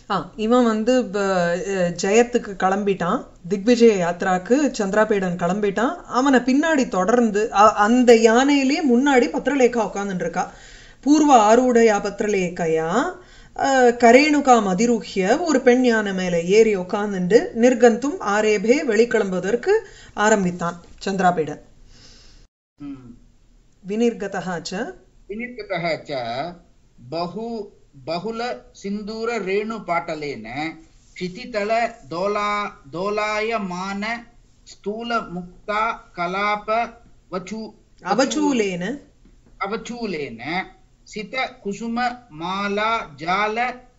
ஆ இவன் வந்து ப- அஹ் ஜெயத்துக்கு கிளம்பிட்டான் திக்விஜய யாத்ராக்கு சந்திராபீடன் கிளம்பிட்டான் அவனை பின்னாடி தொடர்ந்து அ- அந்த யானையிலேயே முன்னாடி பத்ரலேகா உட்கார்ந்துட்டு இருக்கா பூர்வ ஆரூடயா பத்ரலேகையா அஹ், கரேணுகாம் அதிரூஹ்ய ஒரு பெண் யானை மேல ஏறி உட்கார்ந்துண்டு நிர்கந்தும் ஆரேபே வெளிக்கிளம்புவதற்கு ஆரம்பித்தான் சந்திராபீடன் ம். வினிர்கதா ச विनिर्गतः च बहु बहुल सिन्दूर रेणुपाटलेन क्षितितल दोला दोलायमान स्थूल मुक्ता कलाप वचू அவச்சூலேன अवचूलेन सित कुसुम माला जाल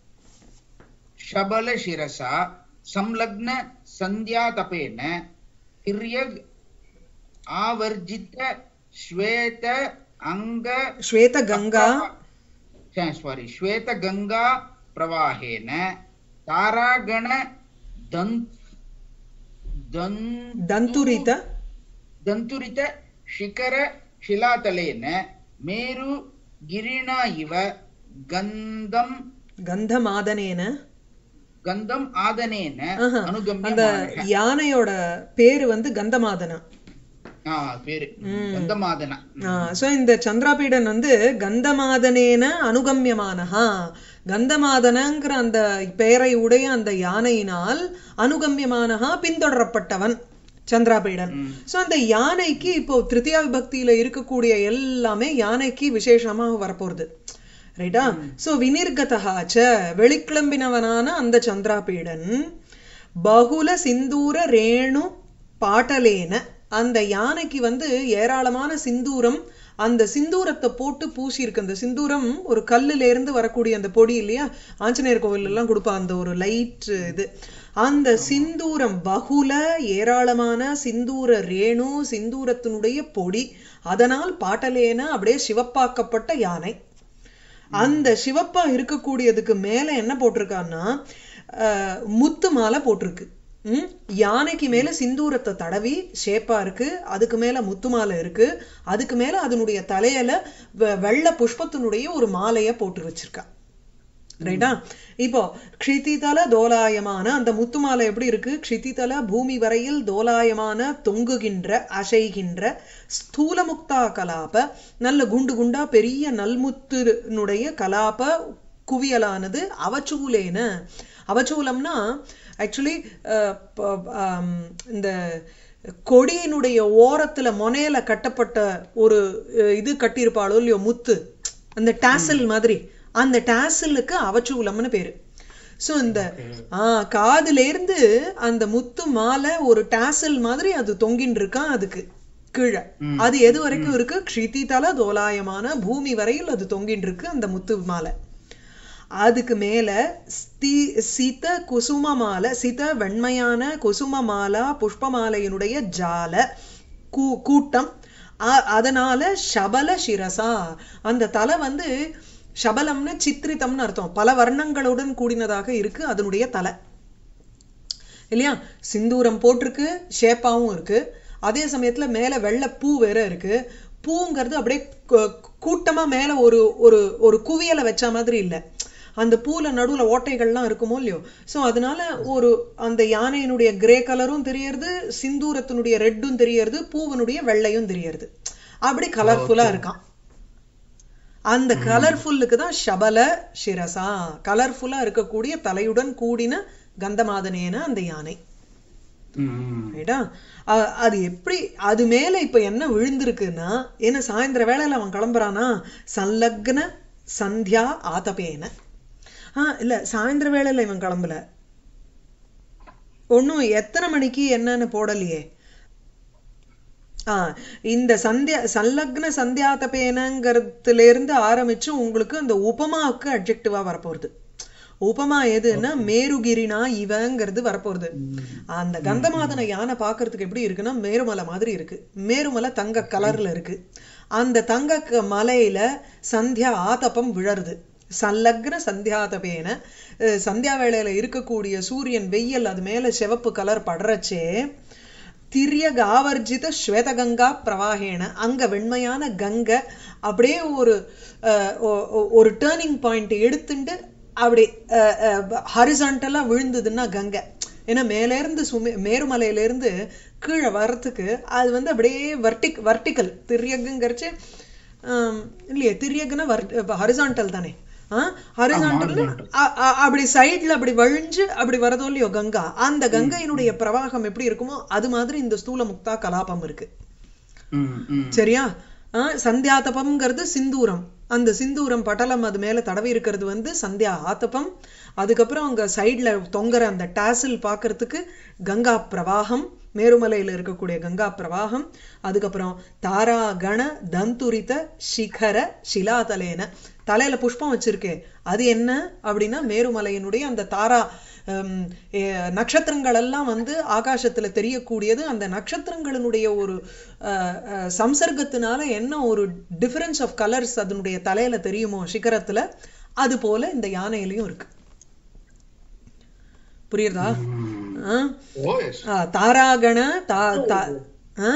शबल शिरसा संलग्न संध्यातपेन तिर्यग् आवर्जित श्वेत अङ्ग ஸ்வேத கங்கா ಸಾರಿ ಶ್ವೇತಗಂಗಾ ಪ್ರವಾಹೇನ ತಾರಾಗಣ ದನ್ ದನ್ தந்துரித ದಂತುರಿತ ಶಿಖರ ಶಿಲಾತಲೇನ ಮೇರು ಗಿರಿಣ ಇವ ಗಂಧಂ கந்தமாதனேன ಗಂಧಂ ಆದನೇನ ஆஹா. அந்த ಅನುಗಮ್ಯ யானையோட பேரு வந்து கந்தமாதனா ಆ பேரு ಗಂಧಮಾದನ சோ இந்த சந்திராபீடன் வந்து கந்தமாதனேன அனுகம்யமானஹா கந்தமாதனங்கிற அந்த பெயரை உடைய அந்த யானையினால் அனுகம்யமானஹா பின்தொடரப்பட்டவன் சந்திராபீடன் சோ அந்த யானைக்கு இப்போ திருத்தியா விபக்தியில இருக்கக்கூடிய எல்லாமே யானைக்கு விசேஷமா வரப்போறது ரைட்டா சோ வினிர்கதா ச வெளிக்கிளம்பினவனான அந்த சந்திராபீடன் பகுல சிந்தூர ரேணு பாட்டலேன அந்த யானைக்கு வந்து ஏராளமான சிந்தூரம் அந்த சிந்தூரத்தை போட்டு பூசி இருக்கு அந்த சிந்தூரம் ஒரு கல்லுல இருந்து வரக்கூடிய அந்த பொடி இல்லையா ஆஞ்சநேயர் கோவில் எல்லாம் கொடுப்பா அந்த ஒரு லைட் இது அந்த சிந்தூரம் பகுல ஏராளமான சிந்தூர ரேணு சிந்தூரத்தினுடைய பொடி அதனால் பாட்டலேன அப்படியே சிவப்பாக்கப்பட்ட யானை அந்த சிவப்பா இருக்கக்கூடியதுக்கு மேல என்ன போட்டிருக்கான்னா அஹ், முத்து மாலை போட்டிருக்கு ம்? யானைக்கு மேல சிந்தூரத்தை தடவி ஷேப்பா இருக்கு அதுக்கு மேல முத்து மாலை இருக்கு அதுக்கு மேல அதனுடைய தலையில வெ- வெள்ளை புஷ்பத்தினுடைய ஒரு மாலைய போட்டு வச்சிருக்கா ரைட்டா இப்போ க்ஷிதிதல தோலாயமான அந்த முத்து மாலை எப்படி இருக்கு க்ஷிதிதல பூமி வரையில் தோலாயமான தொங்குகின்ற அசைகின்ற ஸ்தூல முக்தா கலாப நல்ல குண்டு குண்டா பெரிய நல்முத்துனுடைய கலாப குவியலானது அவச்சூலேன அவச்சூலம்னா ஆக்சுவலி இந்த கொடியினுடைய ஓரத்துல மொனையில கட்டப்பட்ட ஒரு அஹ், இது கட்டியிருப்பாளோ இல்லையோ முத்து அந்த டாசல் மாதிரி அந்த டாசலுக்கு அவச்சூலம்னு பேரு சோ இந்த ஆ காதுல இருந்து அந்த முத்து மாலை ஒரு டாசல் மாதிரி அது தொங்கின்னு இருக்கான் அதுக்கு கீழே அது எது வரைக்கும் இருக்கு க்ஷிதிதல தோலாயமான பூமி வரையில் அது தொங்கின்னு இருக்கு அந்த முத்து மாலை அதுக்கு மேல ஸ்தி சித குசும மாலை சித வெண்மையான குசும மாலா புஷ்பமாலையினுடைய ஜால கூ கூட்டம் அ- அதனால சபல சிரசா அந்த தலை வந்து சபலம்னு சித்திரித்தம்னு அர்த்தம் பல வர்ணங்களுடன் கூடினதாக இருக்கு அதனுடைய தலை இல்லையா சிந்தூரம் போட்டிருக்கு ஷேப்பாவும் இருக்கு அதே சமயத்துல மேல வெள்ளை பூ வேற இருக்கு பூங்கிறது அப்படியே கு- கூட்டமா மேல ஒரு ஒரு ஒரு குவியலை வச்ச மாதிரி இல்ல அந்த பூல நடுவுல ஓட்டைகள்லாம் இருக்குமோ இல்லையோ சோ அதனால ஒரு அந்த யானையினுடைய கிரே கலரும் தெரியறது சிந்தூரத்தினுடைய ரெட்டும் தெரியறது பூவனுடைய வெள்ளையும் தெரியறது அப்படி கலர்ஃபுல்லா இருக்கான் அந்த கலர்ஃபுல்லுக்கு தான் ஷபல சிரசா கலர்ஃபுல்லா இருக்கக்கூடிய தலையுடன் கூடின கந்தமாதனேன அந்த யானை ரைட்டா அ- அது எப்படி அது மேல இப்ப என்ன விழுந்திருக்குன்னா ஏன்னா சாயந்தர வேளையில அவன் கிளம்புறானா சல்லக்ன சந்தியா ஆதபேன ஆ இல்ல சாயந்தர வேளையில இவன் கிளம்பல ஒண்ணும் எத்தனை மணிக்கு என்னன்னு போடலையே ஆ இந்த சந்தியா சல்லக்ன சந்தியாதபேனங்கிறதுல இருந்து ஆரம்பிச்சு உங்களுக்கு அந்த உபமாவுக்கு அட்ஜெக்டிவா வரப்போகுது உபமா எதுன்னா மேருகிரினா இவங்கிறது வரப்போகுது அந்த கந்தமாதன யானை பார்க்கிறதுக்கு எப்படி இருக்குன்னா மேருமலை மாதிரி இருக்கு மேருமலை தங்க கலர்ல இருக்கு அந்த தங்க க- மலையில சந்தியா ஆதபம் விழருது சல்லக்ன சந்தியாதபேன அஹ் சந்தியா வேளையில இருக்கக்கூடிய சூரியன் வெயில் அது மேல சிவப்பு கலர் படுறச்சே திரிய காவர்ஜித ஸ்வேதகங்கா பிரவாகேன அங்க வெண்மையான கங்கை அப்படியே ஒரு அஹ், ஒ- ஒ- ஒரு டேர்னிங் பாயிண்ட் எடுத்துட்டு அப்படி ஹரிசாண்டலா விழுந்ததுன்னா கங்கை ஏன்னா மேலேருந்து சுமே மேருமலையிலேருந்து கீழே வர்றதுக்கு அது வந்து அப்படியே வர்டிக் வர்டிக்கல் திரியகுங்கிறச்சு இல்லையே திரியகுன்னா ஹரிசாண்டல் தானே ஹரிசாண்டல் அப்படி சைட்ல அப்படி வழிஞ்சு அப்படி வரதோ இல்லையோ கங்கா அந்த கங்கையினுடைய பிரவாகம் எப்படி இருக்குமோ அது மாதிரி இந்த ஸ்தூல முக்தா கலாபம் இருக்கு ம், ம். சரியா ஆஹ் சந்தியாதபம்ங்கிறது சிந்தூரம் அந்த சிந்தூரம் பட்டலம் அது மேல தடவி இருக்கிறது வந்து சந்தியா ஆத்தபம் அதுக்கப்புறம் அங்க சைடுல தொங்குற அந்த டாசில் பார்க்கிறதுக்கு கங்கா பிரவாகம் மேருமலையில இருக்கக்கூடிய கங்கா பிரவாகம் அதுக்கப்புறம் தாரா கண தந்துரித சிகர சிலாதலேன தலையில புஷ்பம் வச்சிருக்கே அது என்ன அப்படின்னா மேருமலையினுடைய அந்த தாரா ஹம், எ- நட்சத்திரங்கள் எல்லாம் வந்து ஆகாசத்துல தெரியக்கூடியது அந்த நட்சத்திரங்களினுடைய ஒரு அஹ், அஹ், சம்சர்க்கத்தினால என்ன ஒரு டிஃபரன்ஸ் ஆஃப் கலர்ஸ் அதனுடைய தலையில தெரியுமோ சிகரத்துல அது போல இந்த யானையிலையும் இருக்கு புரியுறதா ஆ? ஓ yes. ஆ, தாராகண தா தா ஆ?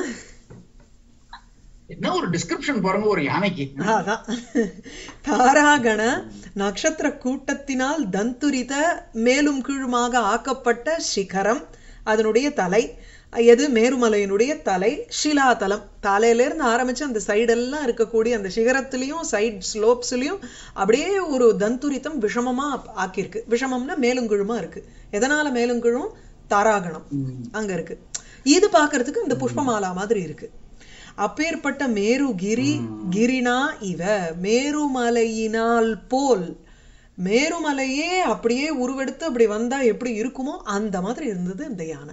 என்ன ஒரு டிஸ்கிரிப்ஷன் பாருங்க ஒரு யானைக்கு அதான் தாராகண நட்சத்திர கூட்டத்தினால் தந்துரித மேலும் கீழுமாக ஆக்கப்பட்ட சிகரம் அதனுடைய தலை எது மேருமலையினுடைய தலை ஷிலாதலம் தலையில இருந்து ஆரம்பிச்சு அந்த சைடெல்லாம் இருக்கக்கூடிய அந்த சிகரத்திலையும் சைட் ஸ்லோப்ஸ்லயும் அப்படியே ஒரு தந்துரித்தம் விஷமமா ஆக்கியிருக்கு விஷமம்னா மேலும் கீழுமா இருக்கு எதனால மேலும் கீழும் தாராகணம் அங்க இருக்கு இது பார்க்கிறதுக்கு இந்த புஷ்பமாலா மாதிரி இருக்கு அப்பேற்பட்ட மேருகிரி கிரினா இவ மேருமலையினால் போல் மேருமலையே அப்படியே உருவெடுத்து அப்படி வந்தா எப்படி இருக்குமோ அந்த மாதிரி இருந்தது இந்த யானை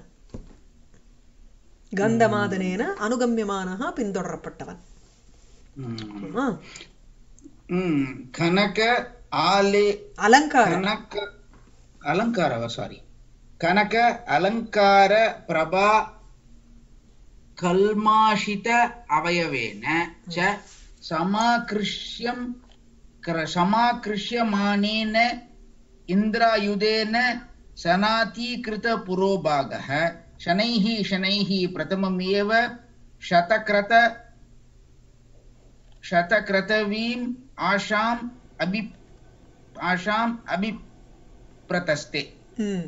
கந்தமாதனேன அனுகமியமானஹா பின்தொடரப்பட்டவன் ம். ஆ, ம். கனக ஆலே அலங்காரம் கனக அலங்கார சாரி கனக அலங்கார பிரபா கல்மாஷித அவயவேன ச சமாகிருஷ்யம் கிர- சமாகிருஷ்யமானேன இந்திராயுதேன சனாதீகிருத புரோபாகः शनैः शनैः प्रथममेव शतक्रत शतक्रतवीम् आशाम् अभि आशाम् अभिप्रतस्ते ம்.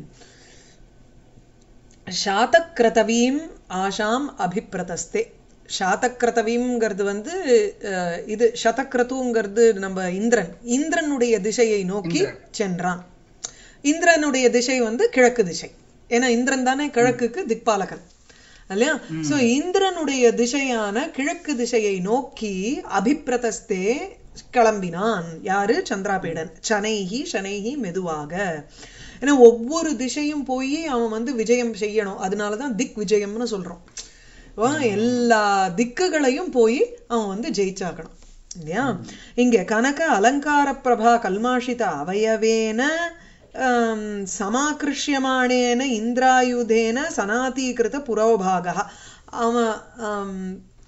சாதக்கிரதவீம் ஆஷாம் அபிப்பிரதஸ்தே சாதக்கிரதவீம்ங்கிறது வந்து அஹ், இது சதக்கிரதுங்கிறது நம்ம இந்திரன் இந்திரனுடைய திசையை நோக்கி சென்றான் இந்திரனுடைய திசை வந்து கிழக்கு திசை ஏன்னா இந்திரன் தானே கிழக்குக்கு திக்பாலகன் இல்லையா சோ இந்திரனுடைய திசையான கிழக்கு திசையை நோக்கி அபிப்பிரதஸ்தே கிளம்பினான் யாரு சந்திராபீடன் சனைஹி சனைஹி மெதுவாக ஏன்னா ஒவ்வொரு திசையும் போய் அவன் வந்து விஜயம் செய்யணும் அதனாலதான் திக் விஜயம்னு சொல்றோம் அப்போ எல்லா திக்குகளையும் போய் அவன் வந்து ஜெயிச்சாக்கணும் இல்லையா இங்க கனக அலங்கார பிரபா கல்மாஷித அவயவேன ஆம், சமாகிருஷ்யமானேன இந்திராயுதேன சனாதீகிருத புரோபாக அவன் ஆம்,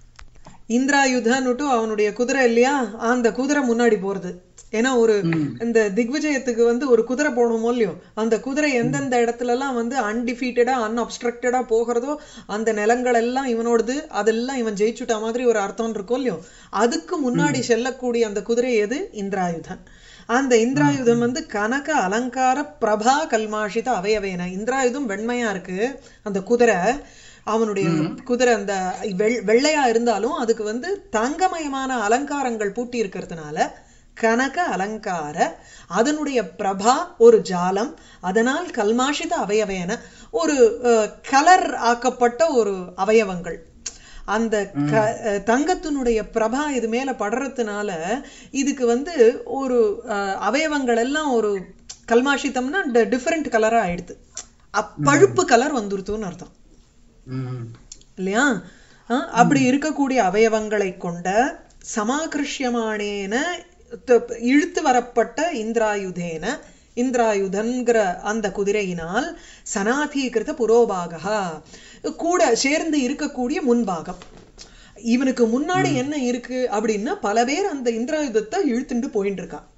இந்திராயுதன்னுட்டு அவனுடைய குதிரை இல்லையா அந்த குதிரை முன்னாடி போறது ஏன்னா ஒரு இந்த திக்விஜயத்துக்கு வந்து ஒரு குதிரை போகணுமோ இல்லையோ அந்த குதிரை எந்தெந்த இடத்துல எல்லாம் வந்து அன்டிஃபீட்டடா அன்அப்ஸ்ட்ரக்டடா போகிறதோ அந்த நிலங்கள் எல்லாம் இவனோடது அதெல்லாம் இவன் ஜெயிச்சுட்டா மாதிரி ஒரு அர்த்தம் இருக்கும் இல்லையோ அதுக்கு முன்னாடி செல்லக்கூடிய அந்த குதிரை எது இந்திராயுதன் அந்த இந்திராயுதம் வந்து கனக அலங்கார பிரபா கல்மாஷித அவயவேன இந்திராயுதம் வெண்மையா இருக்கு அந்த குதிரை அவனுடைய குதிரை அந்த வெள் வெள்ளையா இருந்தாலும் அதுக்கு வந்து தங்கமயமான அலங்காரங்கள் பூட்டி இருக்கிறதுனால கனக அலங்கார அதனுடைய பிரபா ஒரு ஜாலம் அதனால் கல்மாஷித அவயவேன ஒரு கலர் ஆக்கப்பட்ட ஒரு அவயவங்கள் அந்த க அஹ் தங்கத்தினுடைய பிரபா இது மேல படுறதுனால இதுக்கு வந்து ஒரு அஹ், அவயவங்கள் எல்லாம் ஒரு கல்மாஷித்தம்னா டிஃபரெண்ட் கலரா ஆயிடுது அப்- பழுப்பு கலர் வந்துருத்துன்னு அர்த்தம் ம். இல்லையா அஹ், அப்படி இருக்கக்கூடிய அவயவங்களை கொண்ட சமாகிருஷ்யமானேன த- இழுத்து வரப்பட்ட இந்திராயுதேன இந்திராயுதன்கிற அந்த குதிரையினால் சனாதீகிருத புரோபாகா கூட சேர்ந்து இருக்கக்கூடிய முன்பாகம் இவனுக்கு முன்னாடி என்ன இருக்கு அப்படின்னா பல பேர் அந்த இந்திராயுதத்தை இழுத்துட்டு போயிட்டு இருக்கான்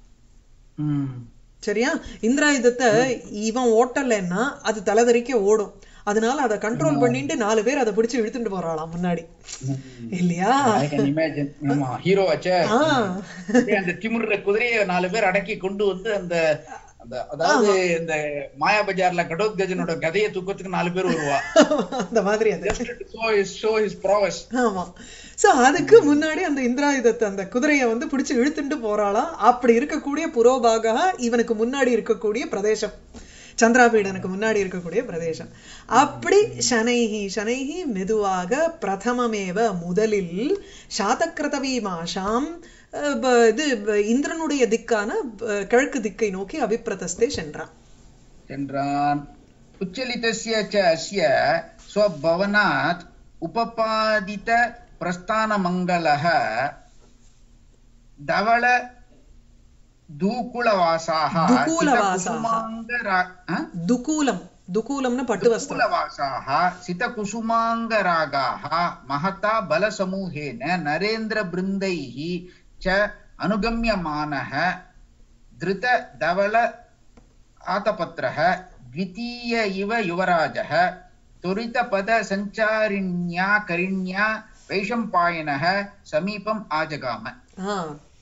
ம். சரியா இந்திராயுதத்தை இவன் ஓட்டலைன்னா அது தலைதறிக்க ஓடும் அதனால அதை கண்ட்ரோல் பண்ணிட்டு நாலு பேர் அதை பிடிச்சு இழுத்துட்டு போறாளாம் முன்னாடி இல்லையா I can imagine. ஆமா ஹீரோ ஆச்சே ஆ அப்படியே அந்த திமிர்ற குதிரையை நாலு பேர் அடக்கி கொண்டு வந்து அந்த அந்த அதாவது இந்த மாயா பஜார்ல கடோத்கஜனோட கதையை தூக்கத்துக்கு நாலு பேர் வருவா அந்த மாதிரி அது Just to show his show his prowess. ஆமா சோ அதுக்கு முன்னாடி அந்த இந்திராயுதத்தை அந்த குதிரையை வந்து பிடிச்சு இழுத்துட்டு போறாளாம் அப்படி இருக்கக்கூடிய புரோபாகா இவனுக்கு முன்னாடி இருக்கக்கூடிய பிரதேசம் சந்திராபீடனுக்கு முன்னாடி இருக்கக்கூடிய பிரதேசம் அப்படி சனைஹி சனைஹி மெதுவாக பிரதமமேவ முதலில் சாதக்கிரதவி மாஷாம் அஹ், ப- இது ப- இந்திரனுடைய திக்கான அஹ், கிழக்கு திக்கை நோக்கி அபிப்பிரதஸ்தே சென்றான் சென்றான் உச்சலிதஸ்ய ச அஸ்ய ஸ்வபவனாத் உபபாதித பிரஸ்தானமங்கலः தவள தூக்குலவாசாः दुकूलवासाः। सितकुसुमाङ्गरा- अ? துகூலம் துகூலம்னு பட்டு வஸ்திரம் कुलवासाः सितकुसुमाङ्गरागाः महता बलसमूहेन नरेन्द्रबृन्दैः च अनुगम्यमानः धृतधवल आतपत्रः द्वितीय इव युवराजः त्वरितपदसञ्चारिण्या करिण्या वैशम्पायनः समीपम् आजगाम ஆ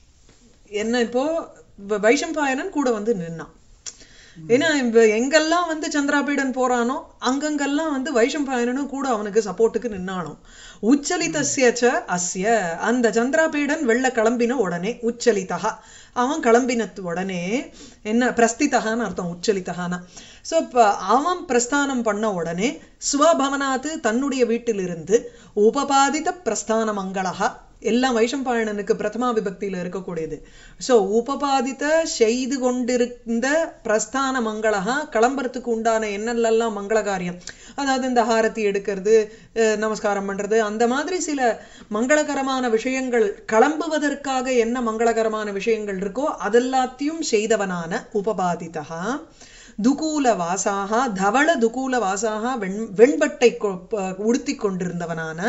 என்ன இப்போ வ- வைஷம்பாயனன் கூட வந்து நின்னான் ஏன்னா இப்ப எங்கெல்லாம் வந்து சந்திராபீடன் போறானோ அங்கங்கெல்லாம் வந்து வைஷம்பாயனனும் கூட அவனுக்கு சப்போர்ட்டுக்கு நின்னானோ உச்சலிதஸ்ய ச அஸ்ய அந்த சந்திராபீடன் வெள்ள கிளம்பின உடனே உச்சலிதா அவன் கிளம்பினத்து உடனே என்ன பிரஸ்திதகான்னு அர்த்தம் உச்சலிதகானா சோ இப்ப அவன் பிரஸ்தானம் பண்ண உடனே ஸ்வபவனாத்து தன்னுடைய வீட்டிலிருந்து உபபாதித பிரஸ்தான மங்களகா எல்லாம் வைஷம்பாயனனுக்கு பிரதமா விபக்தியில இருக்கக்கூடியது சோ உபபாதித்த செய்து கொண்டிருந்த பிரஸ்தான மங்களகா கிளம்புறதுக்கு உண்டான என்னெல்லாம் மங்கள காரியம் அதாவது இந்த ஹாரதி எடுக்கிறது அஹ், நமஸ்காரம் பண்றது அந்த மாதிரி சில மங்களகரமான விஷயங்கள் கிளம்புவதற்காக என்ன மங்களகரமான விஷயங்கள் இருக்கோ அதெல்லாத்தையும் செய்தவனான உபபாதிதா துகூல வாசாக தவள துகூல வாசாக வெண் வெண்பட்டை கொ- ப- உடுத்திக் கொண்டிருந்தவனான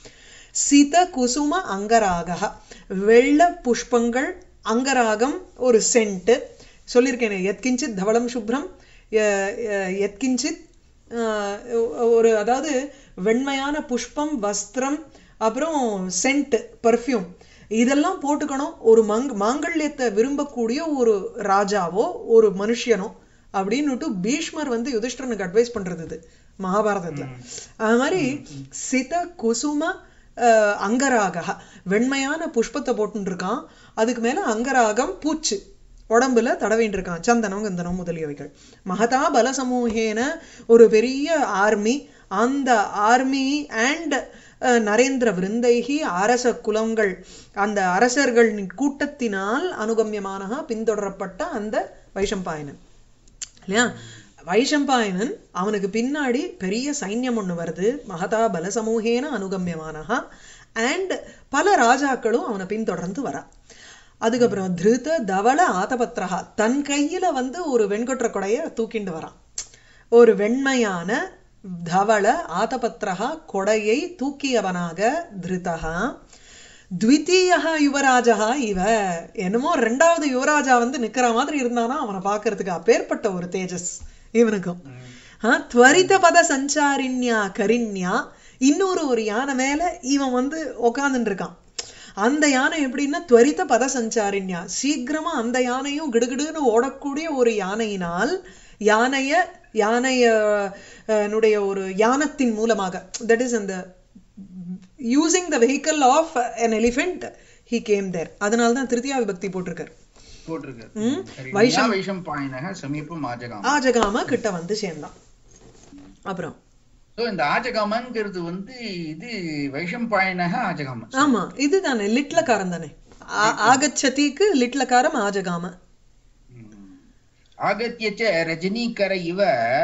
சித குசும அங்கராக வெள்ள புஷ்பங்கள் அங்கராகம் ஒரு சென்ட் சொல்லியிருக்கேனே எத்கிஞ்சித் தவளம் சுப்ரம் ய- ய- எத்கிஞ்சித் ஆஹ், ஒரு அதாவது வெண்மையான புஷ்பம் வஸ்திரம் அப்புறம் சென்ட் பர்ஃப்யூம் இதெல்லாம் போட்டுக்கணும் ஒரு மங் மாங்கல்யத்தை விரும்பக்கூடிய ஒரு ராஜாவோ ஒரு மனுஷனோ அப்படின்னுட்டு பீஷ்மர் வந்து யுதிஷ்டரனுக்கு அட்வைஸ் பண்றது இது மகாபாரதத்துல அது மாதிரி சித குசும அஹ், அங்கராக வெண்மையான புஷ்பத்தை போட்டுன்னு இருக்கான் அதுக்கு மேல அங்கராகம் பூச்சு உடம்புல தடவின்னு இருக்கான் சந்தனம் கந்தனம் முதலியவைகள் மகதா பல சமூகேன ஒரு பெரிய ஆர்மி அந்த ஆர்மி அண்ட் நரேந்திர விருந்தைகி அரச குலங்கள் அந்த அரசர்களின் கூட்டத்தினால் அனுகம்யமானக பின்தொடரப்பட்ட அந்த வைஷம்பாயனன் இல்லையா வைஷம்பாயனன் அவனுக்கு பின்னாடி பெரிய சைன்யம் ஒண்ணு வருது மகதா பல சமூகேன அனுகம்யமானஹா அண்ட் பல ராஜாக்களும் அவனை பின்தொடர்ந்து வரா அதுக்கப்புறம் திருத தவள ஆதபத்ரஹா தன் கையில வந்து ஒரு வெண்கொற்ற கொடைய தூக்கிண்டு வரான் ஒரு வெண்மையான தவள ஆதபத்ரஹா கொடையை தூக்கியவனாக திருதகா த்விதீயா யுவராஜா இவ என்னமோ ரெண்டாவது யுவராஜா வந்து நிக்கிற மாதிரி இருந்தானா அவனை பார்க்கிறதுக்கு அப்பேற்பட்ட ஒரு தேஜஸ் இவனுக்கும் ஆ, துவரித பத சஞ்சாரிண்யா கரிண்யா இன்னொரு ஒரு யானை மேல இவன் வந்து உக்காந்துட்டு இருக்கான் அந்த யானை எப்படின்னா துவரித பத சஞ்சாரிண்யா சீக்கிரமா அந்த யானையும் கிடுகிடுன்னு ஓடக்கூடிய ஒரு யானையினால் யானைய யானைய அஹ், னுடைய ஒரு யானத்தின் மூலமாக தட் இஸ் அந்த using the vehicle of an elephant he came there அதனால தான் திருத்தியா விபக்தி போட்டிருக்காரு போட்டிருக்கு ம், வைஷம் வைஷம் பாயினக சமீபம் ஆஜகாம ஆஜகாம கிட்ட வந்து சேர்ந்தான் அப்புறம் சோ இந்த ஆஜகாமங்கிறது வந்து இது வைஷம் பாயினக ஆஜகாம ஆமா இதுதானே லிட்லக்காரம் தானே ஆ- ஆகச்சதிக்கு லிட்லக்காரம் ஆஜகாம ஆகத்திய ச ரஜினீகர இவ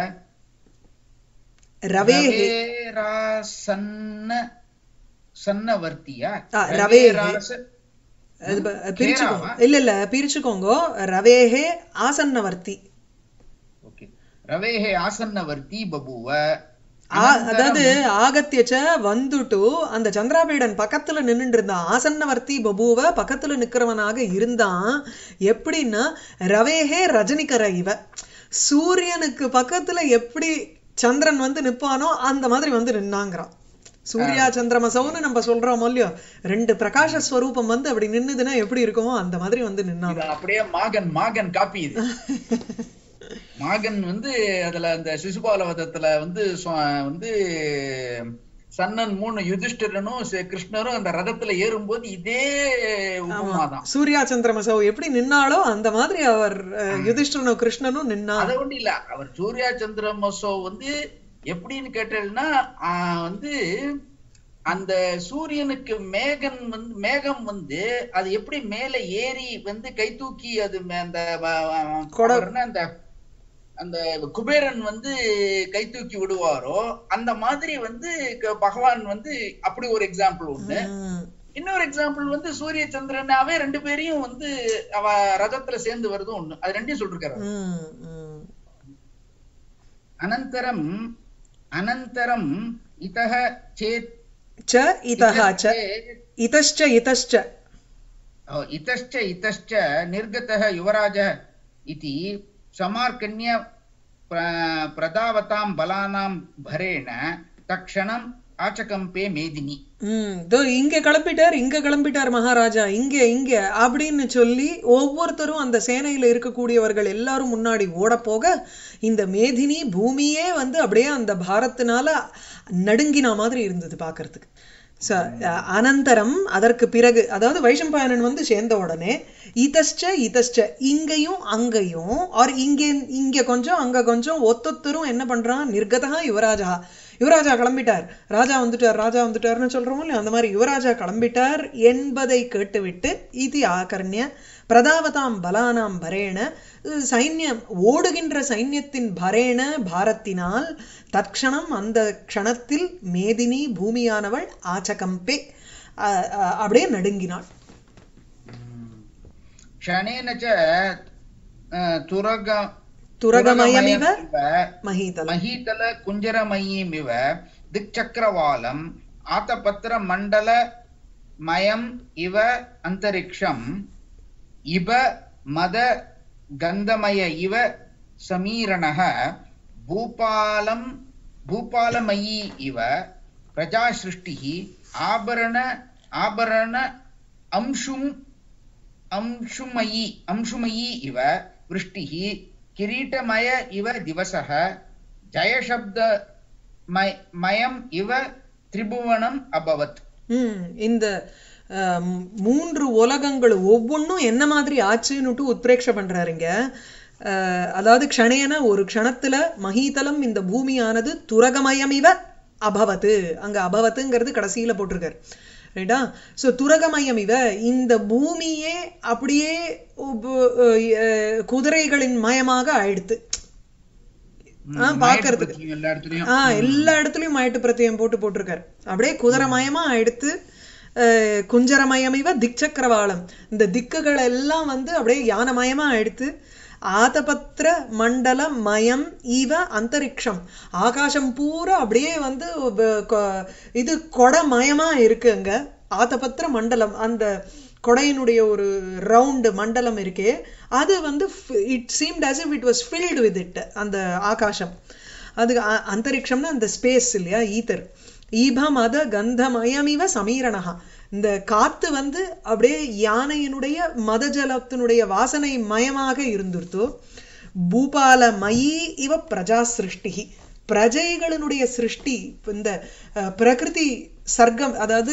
ரவே ரவேராசன்ன சன்னவர்த்தியா ஆ, ரவே. ரவேராச- அது ப- பிரிச்சுக்கோங்க கேராவா? இல்ல இல்ல பிரிச்சுக்கோங்க ரவேஹே ஆசன்னவர்த்தி ஓகே ரவேஹே ஆசன்னவர்த்தி பபுவ ஆ- அதாவது ஆகத்தியச்ச வந்துட்டு அந்த சந்திராபீடன் பக்கத்துல நின்னுட்டு இருந்தான் ஆசன்னவர்த்தி பபுவ பக்கத்துல நிக்கிறவனாக இருந்தான் எப்படின்னா ரவேஹே ரஜினிகர இவ சூரியனுக்கு பக்கத்துல எப்படி சந்திரன் வந்து நிப்பானோ அந்த மாதிரி வந்து நின்னாங்கிறான் சூர்யா சந்திரமசவுன்னு நம்ம சொல்றோம் இல்லையோ ரெண்டு பிரகாச ஸ்வரூபம் வந்து அப்படி நின்னுதுன்னா எப்படி இருக்குமோ அந்த மாதிரி வந்து நின்னான் இது அப்படியே மாகன் மாகன் காப்பி இது மாகன் வந்து அதுல அந்த சிசுபால வதத்துல வந்து சொ- வந்து சன்னன் மூணு யுதிஷ்டிரனும் சே- கிருஷ்ணரும் அந்த ரதத்துல ஏறும்போது இதே உபமாதான் சூர்யா சந்திரமசோ எப்படி நின்னாலோ அந்த மாதிரி அவர் அஹ், யுதிஷ்டனும் கிருஷ்ணனும் நின்னா அதை ஒண்ணு இல்ல அவர் சூர்யா சந்திரமசோ வந்து எப்படின்னு கேட்டீங்கன்னா ஆஹ், வந்து அந்த சூரியனுக்கு மேகன் வந்து மேகம் வந்து அது எப்படி மேல ஏறி வந்து கை தூக்கி அது மே- அந்த வ- வ- கொடை- அவர் என்ன அந்த அந்த குபேரன் வந்து கை தூக்கி விடுவாரோ அந்த மாதிரி வந்து க- பகவான் வந்து அப்படி ஒரு எக்ஸாம்பிள் ஒண்ணு ம், இன்னொரு எக்ஸாம்பிள் வந்து சூரிய சந்திரனாவே ரெண்டு பேரையும் வந்து அவ ரதத்துல சேர்ந்து வருதும் ஒண்ணு அது ரெண்டையும் சொல்லிருக்காரு ம், ம். அனந்தரம் அனந்தரம் இதः சேத் ச இதஹ ச चेत् இதश्च இதश्च ओ, इतश्च इतश्च निर्गतः युवराजः इति समार्कण्य प्र- प्रदावतां बलानां भरेण तक्षणम् आचकम्पे मेदिनी ம் இதோ இங்க கிளம்பிட்டார் இங்க கிளம்பிட்டார் மகாராஜா இங்க இங்க அப்படின்னு சொல்லி ஒவ்வொருத்தரும் அந்த சேனையில இருக்கக்கூடியவர்கள் எல்லாரும் முன்னாடி ஓட போக இந்த மேதினி பூமியே வந்து அப்படியே அந்த பாரத்தினால நடுங்கின மாதிரி இருந்தது பார்க்கிறதுக்கு ச அ- அனந்தரம் அதற்கு பிறகு அதாவது வைஷம்பாயனன் வந்து சேர்ந்த உடனே இதஷ்ட இதஷ்ட இங்கேயும் அங்கேயும் ஆர் இங்கே இங்க கொஞ்சம் அங்க கொஞ்சம் ஒத்தொத்தரும் என்ன பண்றான் நிர்கதா யுவராஜா யுவராஜா கிளம்பிட்டார் ராஜா வந்துட்டார் ராஜா வந்துட்டார்னு சொல்றோம் இல்லையா அந்த மாதிரி யுவராஜா கிளம்பிட்டார் என்பதை கேட்டுவிட்டு இது ஆகர்ணிய பிரதாவதாம் பலானாம் பரேண அஹ் சைன்யம் ஓடுகின்ற சைன்யத்தின் பரேண பாரத்தினால் தற்க்ஷணம் அந்த க்ஷணத்தில் மேதினி பூமியானவள் ஆச்சகம்பே அஹ் அஹ் அப்படியே நடுங்கினாள் क्षणेन च अ, तुरग துரகமயமிவ तुरगमयमिव மஹீதலம் महीतल कुञ्जरमयीमिव दिक्चक्रवालम् आतपत्रमण्डल मयम् इव अन्तरिक्षम् इव मद गन्धमय इव समीरणः भूपालम् भूपालमयी इव प्रजासृष्टिः आभरण आभरण अंशुम् अंशुमयी अंशुमयी इव वृष्टिः किरीटमय इव दिवसः जयशब्द मयम् इव त्रिभुवनम् अभवत् ம் இந்த அஹ், மூன்று உலகங்கள் ஒவ்வொன்றும் என்ன மாதிரி ஆச்சுன்னுட்டு உத்பிரேக்ஷ பண்றாருங்க அஹ், அதாவது க்ஷணேன ஒரு க்ஷணத்துல மஹீதலம் இந்த பூமியானது துரகமயமிவ அபவத்து அங்க அபவத்துங்கிறது கடைசியில போட்டிருக்காரு ரைட்டா சோ துரகமயம் இவ இந்த பூமியே அப்படியே உப- அஹ், குதிரைகளின் மயமாக ஆயிடுத்து ஆ, பார்க்கறதுக்கு. எல்லா இடத்துலயும் ஆ எல்லா இடத்துலயும் மயட்டு பிரத்தியம் போட்டு போட்டிருக்காரு அப்படியே குதிரமயமா எடுத்து அஹ், குஞ்சரமயமிவ திக்சக்கரவாளம் இந்த திக்குகள் எல்லாம் வந்து அப்படியே யானமயமா எடுத்து ஆதபத்திர மண்டல மயம் இவ அந்தரிக்ஷம் ஆகாசம் பூரா அப்படியே வந்து வ- கொ- இது கொடமயமா இருக்கு அங்க ஆதபத்திர மண்டலம் அந்த கொடையினுடைய ஒரு ரவுண்டு மண்டலம் இருக்கே அது வந்து it seemed as if it was filled with it அந்த ஆகாசம் அது அ- அந்தரிக்ஷம்னா அந்த ஸ்பேஸ் இல்லையா ஈத்தர் ஈபம் அத கந்தமயமிவ சமீரணஹா இந்த காத்து வந்து அப்படியே யானையினுடைய மதஜலத்தினுடைய வாசனை மயமாக இருந்துருத்தோ பூபால மயி இவ பிரஜா சிருஷ்டி பிரஜைகளினுடைய சிருஷ்டி இந்த அஹ், பிரகிருதி சர்க்கம் அதாவது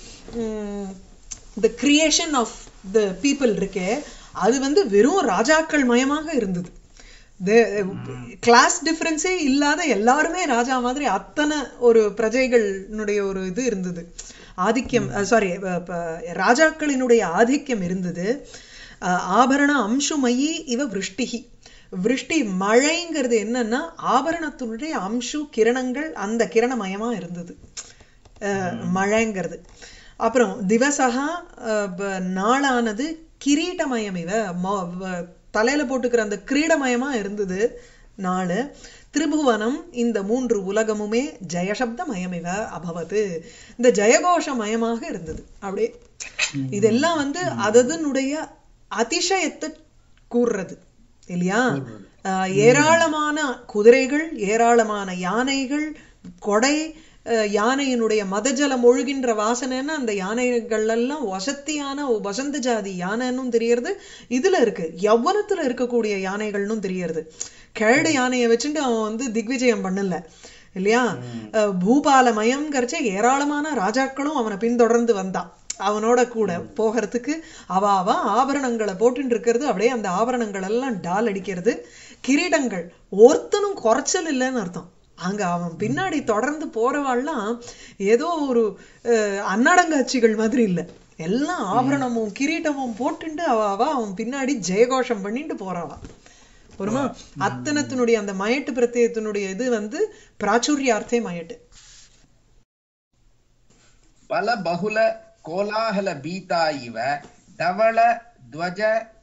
the creation of the people இருக்கே அது வந்து வெறும் ராஜாக்கள் மயமாக இருந்தது கிளாஸ் டிஃபரன்ஸே இல்லாத எல்லாருமே ராஜா மாதிரி அத்தனை ஒரு பிரஜைகளினுடைய ஒரு இது இருந்தது ஆதிக்கம் சாரி ராஜாக்களினுடைய ஆதிக்கம் இருந்தது அஹ், ஆபரண அம்சுமயி இவ விருஷ்டிகி விருஷ்டி மழைங்கிறது என்னன்னா ஆபரணத்தினுடைய அம்சு கிரணங்கள் அந்த கிரணமயமா இருந்தது அஹ், மழைங்கிறது அப்புறம் திவசகா அஹ், ப- நாளானது கிரீட்டமயம் இவ மொ- வ- தலையில போட்டுக்கிற அந்த கிரீடமயமா இருந்தது நாளு திரிபுவனம் இந்த மூன்று உலகமுமே ஜெயசப்தமயமிவ அபவது இந்த ஜெயகோஷமயமாக இருந்தது அப்படியே இதெல்லாம் வந்து அதனுடைய அதிசயத்தை கூறுறது இல்லையா ஆஹ் ஏராளமான குதிரைகள் ஏராளமான யானைகள் கொடை அஹ், யானையினுடைய மதஜலம் ஒழுகின்ற வாசனைன்னா அந்த யானைகள் எல்லாம் வசத்தியான வசந்த ஜாதி யானைன்னும் தெரியறது இதுல இருக்கு யௌவனத்துல இருக்கக்கூடிய யானைகள்னும் தெரியறது கிழடு யானையை வச்சுட்டு அவன் வந்து திக்விஜயம் பண்ணல இல்லையா அஹ், பூபாலமயம்ங்கிறச்ச ஏராளமான ராஜாக்களும் அவனை பின்தொடர்ந்து வந்தான் அவனோட கூட போகிறதுக்கு அவ அவ ஆபரணங்களை போட்டுட்டு இருக்கிறது அப்படியே அந்த ஆபரணங்கள் எல்லாம் டால் அடிக்கிறது கிரீடங்கள் ஒருத்தனும் குறைச்சல் இல்லைன்னு அர்த்தம் அங்க அவன் பின்னாடி தொடர்ந்து போறவாள்லாம் ஏதோ ஒரு அஹ், அன்னடங்காட்சிகள் மாதிரி இல்ல எல்லாம் ஆபரணமும் கிரீடமும் போட்டுண்டு அவ அவ அவன் பின்னாடி ஜெயகோஷம் பண்ணிட்டு போறவா ஒருமா அத்தனத்தினுடைய அந்த மயட்டு பிரத்யத்தினுடைய இது வந்து பிராச்சுரியார்த்தே மயட்டு பல பகுல கோலாகல பீதா இவ தவள துவஜ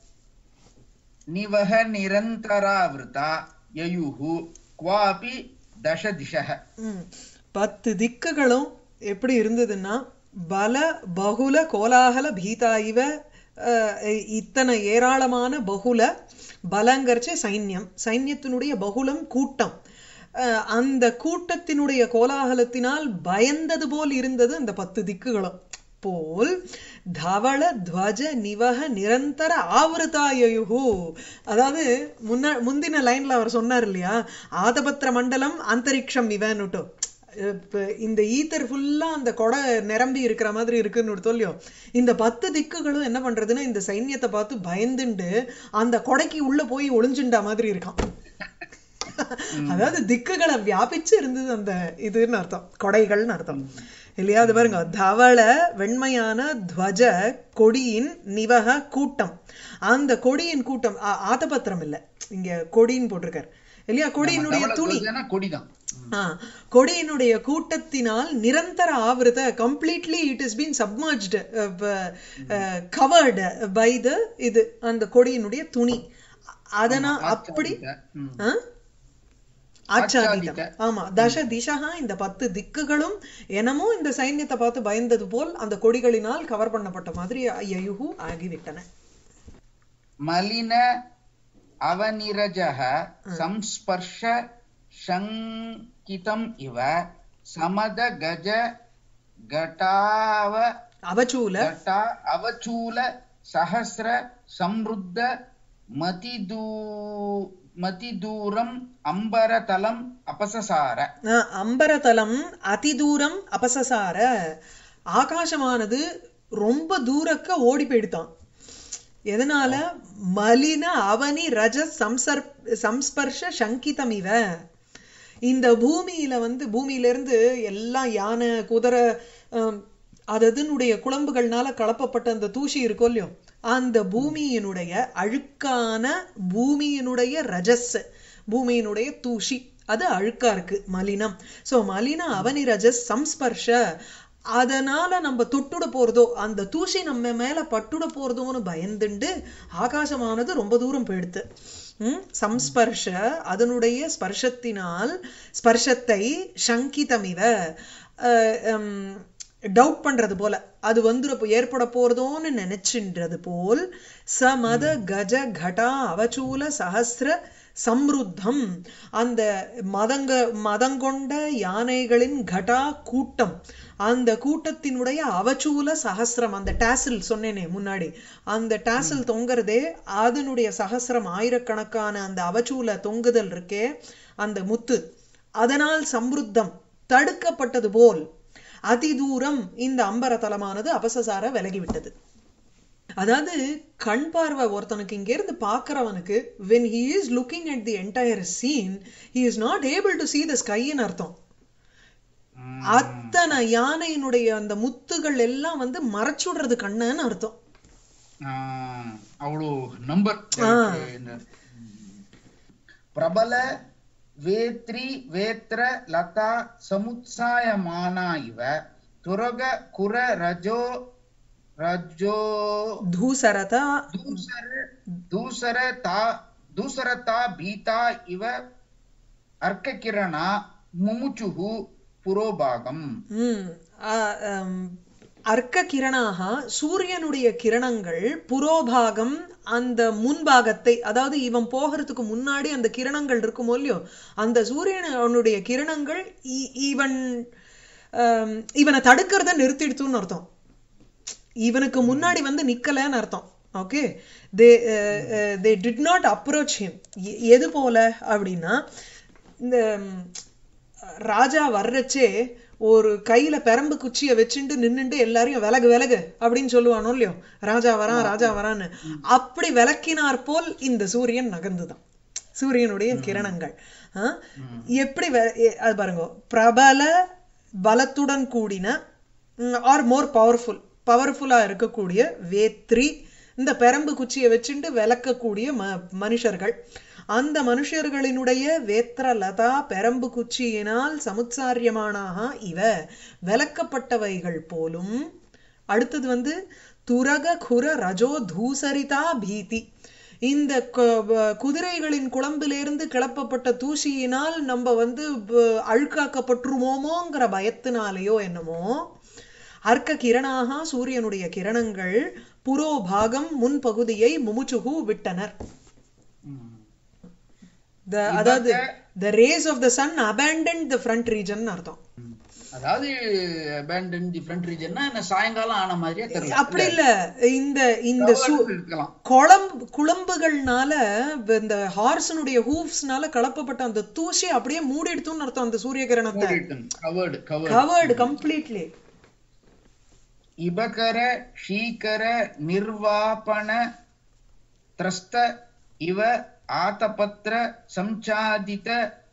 நிவக நிரந்தராவிருதா யயுஹு குவாபி தச திசக ம். பத்து திக்குகளும் எப்படி இருந்ததுன்னா பல பகுல கோலாகல பீதா இவ அஹ், இத்தனை ஏராளமான பகுல பலங்கரிச்ச சைன்யம் சைன்யத்தினுடைய பகுலம் கூட்டம் அஹ், அந்த கூட்டத்தினுடைய கோலாகலத்தினால் பயந்தது போல் இருந்தது அந்த பத்து திக்குகளும் போல் தவள துவஜ நிவக நிரந்தர ஆவருதாயுகு அதாவது முன்ன முந்தின லைன்ல அவர் சொன்னார் இல்லையா ஆதபத்திர மண்டலம் அந்தரிக்ஷம் இவன்னுட்டு இப்ப இந்த ஈத்தர் ஃபுல்லா அந்த கொடை நிரம்பி இருக்கிற மாதிரி இருக்குன்னு ஒரு சொல்லியோ இந்த பத்து திக்குகளும் என்ன பண்றதுன்னா இந்த சைன்யத்தை பார்த்து பயந்துண்டு அந்த கொடைக்கு உள்ள போய் ஒளிஞ்சுண்டா மாதிரி இருக்கான் அதாவது திக்குகளை வியாபிச்சு இருந்தது அந்த இதுன்னு அர்த்தம் கொடைகள்னு அர்த்தம் இல்லையா அது பாருங்க தவள வெண்மையான துவஜ கொடியின் நிவக கூட்டம் அந்த கொடியின் கூட்டம் ஆ- ஆத்தபத்திரம் இல்ல இங்க கொடின்னு போட்டிருக்காரு இல்லையா கொடியினுடைய தவள துணி துவஜனா கொடிதான் ஆ, கொடியினுடைய கூட்டத்தினால் நிரந்தர ஆவிரத completely it is been submerged covered by the இது அந்த கொடியினுடைய துணி அதனா அப்படி ம். ஆ? ஆச்சாதிதம் ஆச்சாதித. ஆமா தச திசகா இந்த பத்து திக்குகளும் எனமோ இந்த சைன்யத்தை பார்த்து பயந்தது போல் அந்த கொடிகளினால் கவர் பண்ணப்பட்ட மாதிரி ஐயுகு ஆகிவிட்டன மலின அவநிரஜः संस्पर्श शङ्कितम् इव समद गज घटाव அவச்சூல घटा अवचूल सहस्र समृद्ध मतिदू மதிதூரம் அம்பரதலம் அபசசார ஆ, அம்பரதலம் அதிதூரம் அபசசார ஆகாசமானது ரொம்ப தூரக்க ஓடி போயிடுதான் எதனால மலின அவனி ரஜ சம்சர் சம்ஸ்பர்ஷ சங்கிதம் இவ இந்த பூமியில வந்து பூமியில இருந்து எல்லாம் யானை குதிரை ஆம், அதனுடைய குழம்புகள்னால கலப்பப்பட்ட அந்த தூசி இருக்கோ இல்லையோ அந்த பூமியினுடைய அழுக்கான பூமியினுடைய ரஜஸ் பூமியினுடைய தூசி அது அழுக்கா இருக்கு மலினம் சோ மலின அவனி ரஜஸ் சம்ஸ்பர்ஷ அதனால நம்ம தொட்டுட போறதோ அந்த தூசி நம்ம மேல பட்டுட போறதோன்னு பயந்துண்டு ஆகாசமானது ரொம்ப தூரம் போயிடுத்து ம், சம்ஸ்பர்ஷ அதனுடைய ஸ்பர்ஷத்தினால் ஸ்பர்ஷத்தை சங்கிதமிவ டவுட் பண்றது போல அது வந்துட ஏற்பட போறதோன்னு நினைச்சுன்றது போல் சமத கஜ கடா அவச்சூல சஹஸ்ர சம்ருத்தம் அந்த மதங்க மதங்கொண்ட யானைகளின் கடா கூட்டம் அந்த கூட்டத்தினுடைய அவச்சூல சஹஸ்ரம் அந்த டாசில் சொன்னேனே முன்னாடி அந்த டாசில் தொங்குறதே அதனுடைய சஹஸ்ரம் ஆயிரக்கணக்கான அந்த அவச்சூல தொங்குதல் இருக்கே அந்த முத்து அதனால் சம்ருத்தம் தடுக்கப்பட்டது போல் அதிதூரம் இந்த அம்பரதலமானது அபசசார விலகிவிட்டது அதாவது கண் பார்வை ஒருத்தனுக்கு இங்க இருந்து பாக்குறவனுக்கு when he is looking at the entire scene he is not able to see the sky ன்னு அர்த்தம் அத்தனை யானையினுடைய அந்த முத்துகள் எல்லாம் வந்து மறைச்சுடுறது கண்ணுன்னு அர்த்தம் ஆஹ் அவ்வளோ நம்பர் ஆ. பிரபல வேத்ரி வேத்ர லதா சமுத்சாயமானா இவ துரக குர ரஜோ ரஜோ தூசரதா தூசர தூசர தா தூசரதா பீதா இவ அர்க்க கிரணா முமுச்சுஹு புரோபாகம் ம், ஆ, ஆம், அர்க்க கிரணாக சூரியனுடைய கிரணங்கள் புரோபாகம் அந்த முன்பாகத்தை அதாவது இவன் போகிறதுக்கு முன்னாடி அந்த கிரணங்கள் இருக்குமோ இல்லையோ அந்த சூரியனுடைய கிரணங்கள் இ- இவன் ஆம், இவனை தடுக்கிறத நிறுத்திடுத்துன்னு அர்த்தம் இவனுக்கு முன்னாடி வந்து நிக்கலன்னு அர்த்தம் okay they they did not approach him எது போல அப்படின்னா இந்த ம், ராஜா வர்றச்சே ஒரு கையில பெரம்பு குச்சியை வச்சுட்டு நின்னுட்டு எல்லாரையும் விலகு விலகு அப்படின்னு சொல்லுவானோ இல்லையோ ராஜா வரான் ராஜா வரான்னு அப்படி விளக்கினார் போல் இந்த சூரியன் நகர்ந்துதான் சூரியனுடைய கிரணங்கள் ஆ? எப்படி வெ- எ- அது பாருங்க பிரபல பலத்துடன் கூடின ஆர் மோர் பவர்ஃபுல் பவர்ஃபுல்லா இருக்கக்கூடிய வேத்ரி இந்த பெரம்பு குச்சியை வச்சுட்டு விளக்கக்கூடிய ம மனுஷர்கள் அந்த மனுஷர்களினுடைய வேத்திர லதா பெரம்பு குச்சியினால் சமுத்சாரியமானாக இவ விளக்கப்பட்டவைகள் போலும் அடுத்தது வந்து துரக குர ரஜோ தூசரிதா பீதி இந்த கு- வ- குதிரைகளின் குழம்பிலிருந்து கிளப்பப்பட்ட தூசியினால் நம்ம வந்து ப- அழுக்காக்கப்பட்டுருமோமோங்கிற பயத்தினாலேயோ என்னமோ அர்க்க கிரணாக சூரியனுடைய கிரணங்கள் புரோபாகம் முன்பகுதியை முமுச்சுகு விட்டனர் ம். The- அதாவது the rays of the sun abandoned the front region னு அர்த்தம் ம். அதாவது abandon the front region னா என்ன சாயங்காலம் ஆன மாதிரியே தெரியல அப்படி இல்ல இந்த இந்த சு இருக்கலாம் குழம்பு குழம்புகள்னால இந்த ஹார்ஸனுடைய ஹூஃப்ஸ்னால கலப்பப்பட்ட அந்த தூசி அப்படியே மூடிடுத்துன்னு அர்த்தம் அந்த சூரிய கிரணத்தை கவர்டு கவர்டு கவர்டு கம்ப்ளீட்லி இபகர ஷீகர நிர்வாபண திரஸ்த இவ ஆதபத்ர சம்சாதித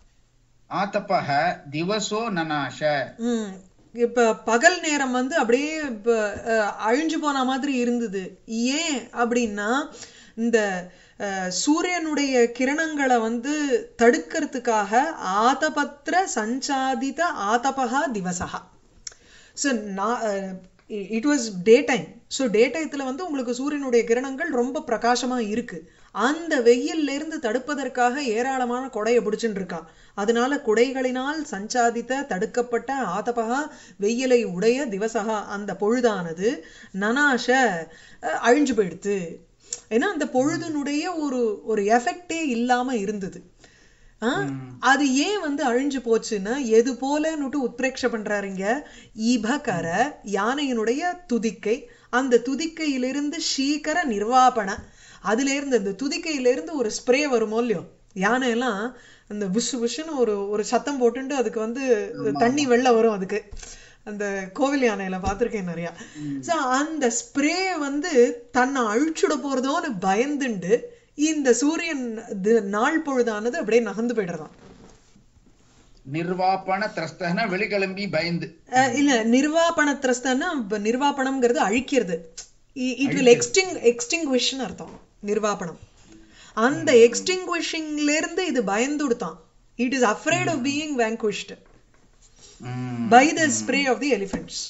ஆதபக திவசோ நனாஷ ம் இப்ப பகல் நேரம் வந்து அப்படியே இப்ப, அஹ், அழிஞ்சு போன மாதிரி இருந்தது ஏன் அப்படின்னா இந்த அஹ், சூரியனுடைய கிரணங்களை வந்து தடுக்கிறதுக்காக ஆதபத்ர சஞ்சாதித ஆதபகா திவசகா ஸோ நான் it was day time so day டயத்தில் வந்து உங்களுக்கு சூரியனுடைய கிரணங்கள் ரொம்ப பிரகாசமா இருக்கு அந்த வெயில்ல இருந்து தடுப்பதற்காக ஏராளமான கொடையை பிடிச்சுட்டு இருக்கா அதனால குடைகளினால் சஞ்சாதித்த தடுக்கப்பட்ட ஆதபகா வெயிலை உடைய திவசகா அந்த பொழுதானது நனாஷ அஹ், அழிஞ்சு போயிடுத்து ஏன்னா அந்த பொழுதுனுடைய ஒரு ஒரு எஃபெக்டே இல்லாம இருந்தது ஆ? அது ஏன் வந்து அழிஞ்சு போச்சுன்னா எது போலன்னுட்டு உத்பிரேட்ச பண்றாருங்க ஈபகர யானையினுடைய துதிக்கை அந்த துதிக்கையிலிருந்து சீக்கர நிர்வாபண அதுல இருந்து அந்த துதிக்கையிலிருந்து ஒரு ஸ்ப்ரே வருமோ இல்லையோ யானை எல்லாம் அந்த புஷ் புஷ்னு ஒரு ஒரு சத்தம் போட்டுண்டு அதுக்கு வந்து தண்ணி வெள்ள வரும் அதுக்கு அந்த கோவில் யானையில பார்த்திருக்கேன் நிறைய சோ அந்த ஸ்ப்ரே வந்து தன்னை அழிச்சுட போறதோன்னு பயந்துண்டு இந்த சூரியன் தி- நாள் பொழுதானது அப்படியே நகர்ந்து போயிடுறதாம் நிர்வாபண திரஸ்தன வெளிக்கிளம்பி பயந்து அஹ் இல்ல நிர்வாபண திரஸ்தன்னா இப்ப நிர்வாபணம்ங்கிறது அழிக்கிறது இட் வில் எக்ஸ்டிங் எக்ஸ்டிங்விஷ்னு அர்த்தம் நிர்வாபணம் அந்த எக்ஸ்டிங்விஷிங்ல இருந்து இது பயந்துடுத்தான் it is afraid of being vanquished hmm, by the spray of the elephants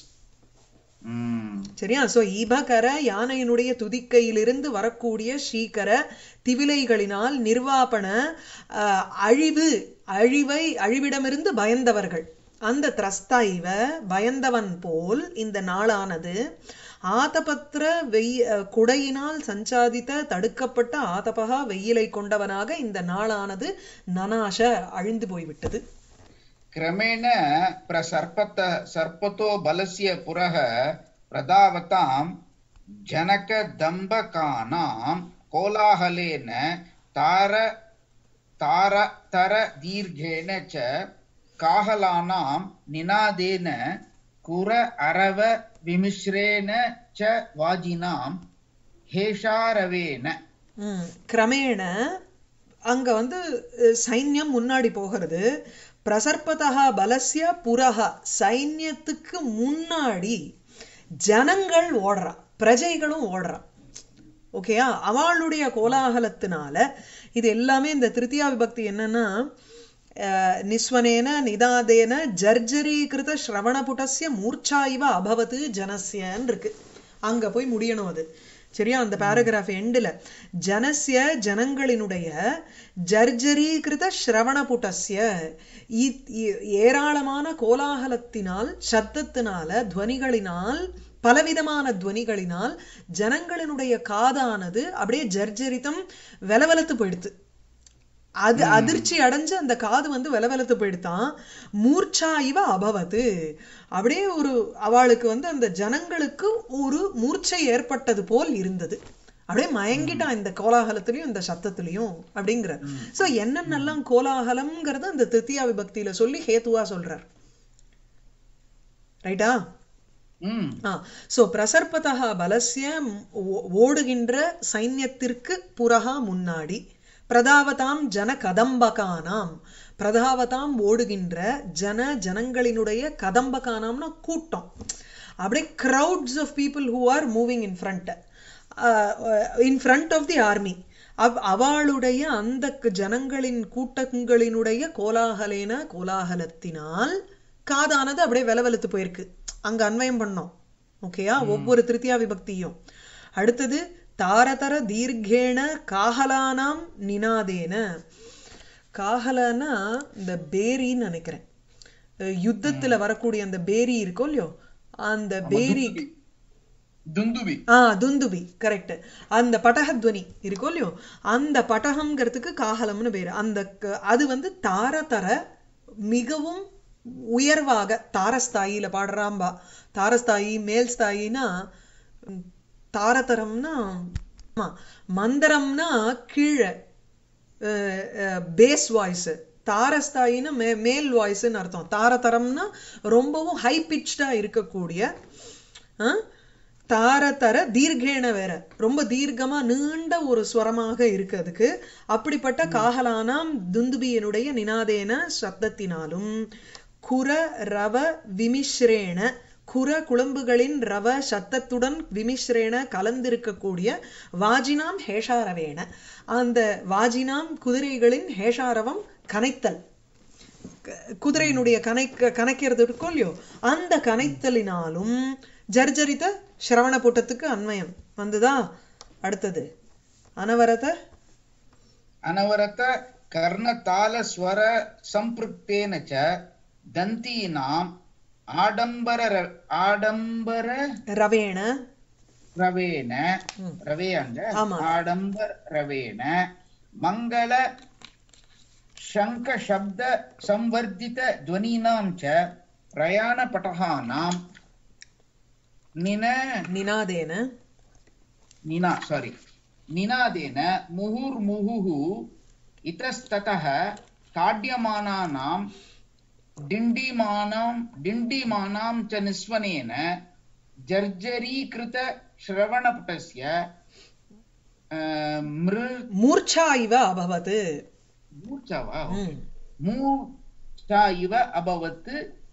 hmm, சரியா சோ ஈபகர யானையினுடைய துதிக்கையிலிருந்து வரக்கூடிய ஸ்ரீகர திவிலைகளினால் நிர்வாபண அஹ், அழிவு அழிவை அழிவிடமிருந்து பயந்தவர்கள் அந்த திரஸ்தா இவ பயந்தவன் போல் இந்த நாளானது ஆதபத்திர வெய் அஹ், குடையினால் சஞ்சாதித்த தடுக்கப்பட்ட ஆதபகா வெயிலை கொண்டவனாக இந்த நாளானது நனாஷ அழிந்து போய்விட்டது क्रमेण प्रसर्पत सर्पतो बलस्य पुरः प्रधावतां जनकदम्बकानां कोलाहलेन तार तारतरदीर्घेण च काहलानां निनादेन कुर अरव विमिश्रेण च वाजिनां हेषारवेन ம், கிரமேண அங்க வந்து அஹ், சைன்யம் முன்னாடி போகிறது பிரசர்பதா பலஸ்ய புரஹ சைன்யத்துக்கு முன்னாடி ஜனங்கள் ஓடுறா பிரஜைகளும் ஓடுறா ஓகேயா அவளுடைய கோலாகலத்தினால இது எல்லாமே இந்த திருத்தியா விபக்தி என்னன்னா அஹ், நிஸ்வனேன நிதாதேன ஜர்ஜரீகிருத ஸ்ரவணபுடஸ்ய மூர்ச்சா இவ அபவத்து ஜனஸ்யன்னு இருக்கு அங்க போய் முடியணும் அது சரியா அந்த பேராகிராஃப் எண்டில் ஜனஸ்ய ஜனங்களினுடைய ஜர்ஜரீகிருத ஸ்ரவணபுடஸ்ய இ- இ- ஏராளமான கோலாகலத்தினால் சத்தத்தினால துவனிகளினால் பலவிதமான துவனிகளினால் ஜனங்களினுடைய காதானது அப்படியே ஜர்ஜரித்தம் வெலவெலத்து போயிடுது அது அதிர்ச்சி அடைஞ்சு அந்த காது வந்து வெலவெலத்து போயிடுதான் மூர்ச்சா இவ அபவது அப்படியே ஒரு அவளுக்கு வந்து அந்த ஜனங்களுக்கு ஒரு மூர்ச்சை ஏற்பட்டது போல் இருந்தது அப்படியே மயங்கிட்டான் இந்த கோலாகலத்திலையும் இந்த சத்தத்திலையும் அப்படிங்கிற சோ என்னென்னலாம் கோலாகலம்ங்கிறது அந்த திருத்தியா விபக்தியில சொல்லி ஹேத்துவா சொல்றார் ரைட்டா ம் ஆ சோ பிரசர்பதா பலஸ்ய ஓ- ஓடுகின்ற சைன்யத்திற்கு புறகா முன்னாடி பிரதாவதாம் ஜன கதம்பகானாம் பிரதாவதாம் ஓடுகின்ற ஜன ஜனங்களினுடைய கதம்பகானாம்னா கூட்டம் அப்படியே crowds of people who are moving in front in front of the army அவ் அவளுடைய அந்த க- ஜனங்களின் கூட்டங்களினுடைய கோலாகலேன கோலாகலத்தினால் காதானது அப்படியே வெலவெலுத்து போயிருக்கு அங்க அன்வயம் பண்ணோம் ஓகேயா ஒவ்வொரு திருத்தியா விபக்தியும் அடுத்தது தாரதர தீர்க்கேண காஹலானாம் நினாதேன காஹலனா இந்த பேரின்னு நினைக்கிறேன் அஹ் யுத்தத்துல வரக்கூடிய அந்த பேரி இருக்கோ இல்லையோ அந்த பேரி துந்துபி ஆ துந்துபி கரெக்ட் அந்த பட்டகத்வனி இருக்கோ இல்லையோ அந்த பட்டகம்ங்கிறதுக்கு காஹலம்னு பேரு அந்த க- அது வந்து தாரதர மிகவும் உயர்வாக தாரஸ்தாயில பாடுறாம்பா தாரஸ்தாயி மேல் ஸ்தாயினா ம், தாரதரம்னா ஆமா மந்தரம்னா கீழே பேஸ் வாய்ஸ் தாரஸ்தாயின்னா மே மேல் வாய்ஸ்ன்னு அர்த்தம் தாரதரம்னா ரொம்பவும் ஹை பிச்டா இருக்கக்கூடிய ஆ? தாரதர தீர்க்கேன வேற ரொம்ப தீர்க்கமா நீண்ட ஒரு ஸ்வரமாக இருக்கு அதுக்கு அப்படிப்பட்ட காஹலானாம் துந்துபியனுடைய நினாதேன சப்தத்தினாலும் குர ரவ விமிஸ்ரேண குர குளம்புகளின் ரவ சத்தத்துடன் விமிஸ்ரேண கலந்திருக்கக்கூடிய வாஜினாம் ஹேஷாரவேண அந்த வாஜினாம் குதிரைகளின் ஹேஷாரவம் கனைத்தல் க- குதிரையினுடைய கனைக்க கனைக்கிறது இருக்கும் இல்லையோ அந்த கனைத்தலினாலும் ஜர்ஜரித சிரவண கூட்டத்துக்கு அன்வயம் வந்துதா அடுத்தது அனவரத अनवरत कर्णताल स्वर सम्पृक्तेन च दन्तीनाम् आडम्बर आडम्बर ரவேண रवेण ம். रवे अङ्ग ஆமா. आडम्बर रवेण मङ्गल शङ्ख शब्द संवर्धित ध्वनीनां च प्रयाणपटहानां निन நினாதேன निना सारी निनादेन मुहुर्मुहुः इतस्ततः ताड्यमानानां डिण्डिमानां डिण्डिमानां च निस्वनेन जर्जरीकृतश्रवणपुटस्य अ, मृ மூர்ச்சா இவ அபவது मूर्छा वा ம். मूर्छा इव अभवत्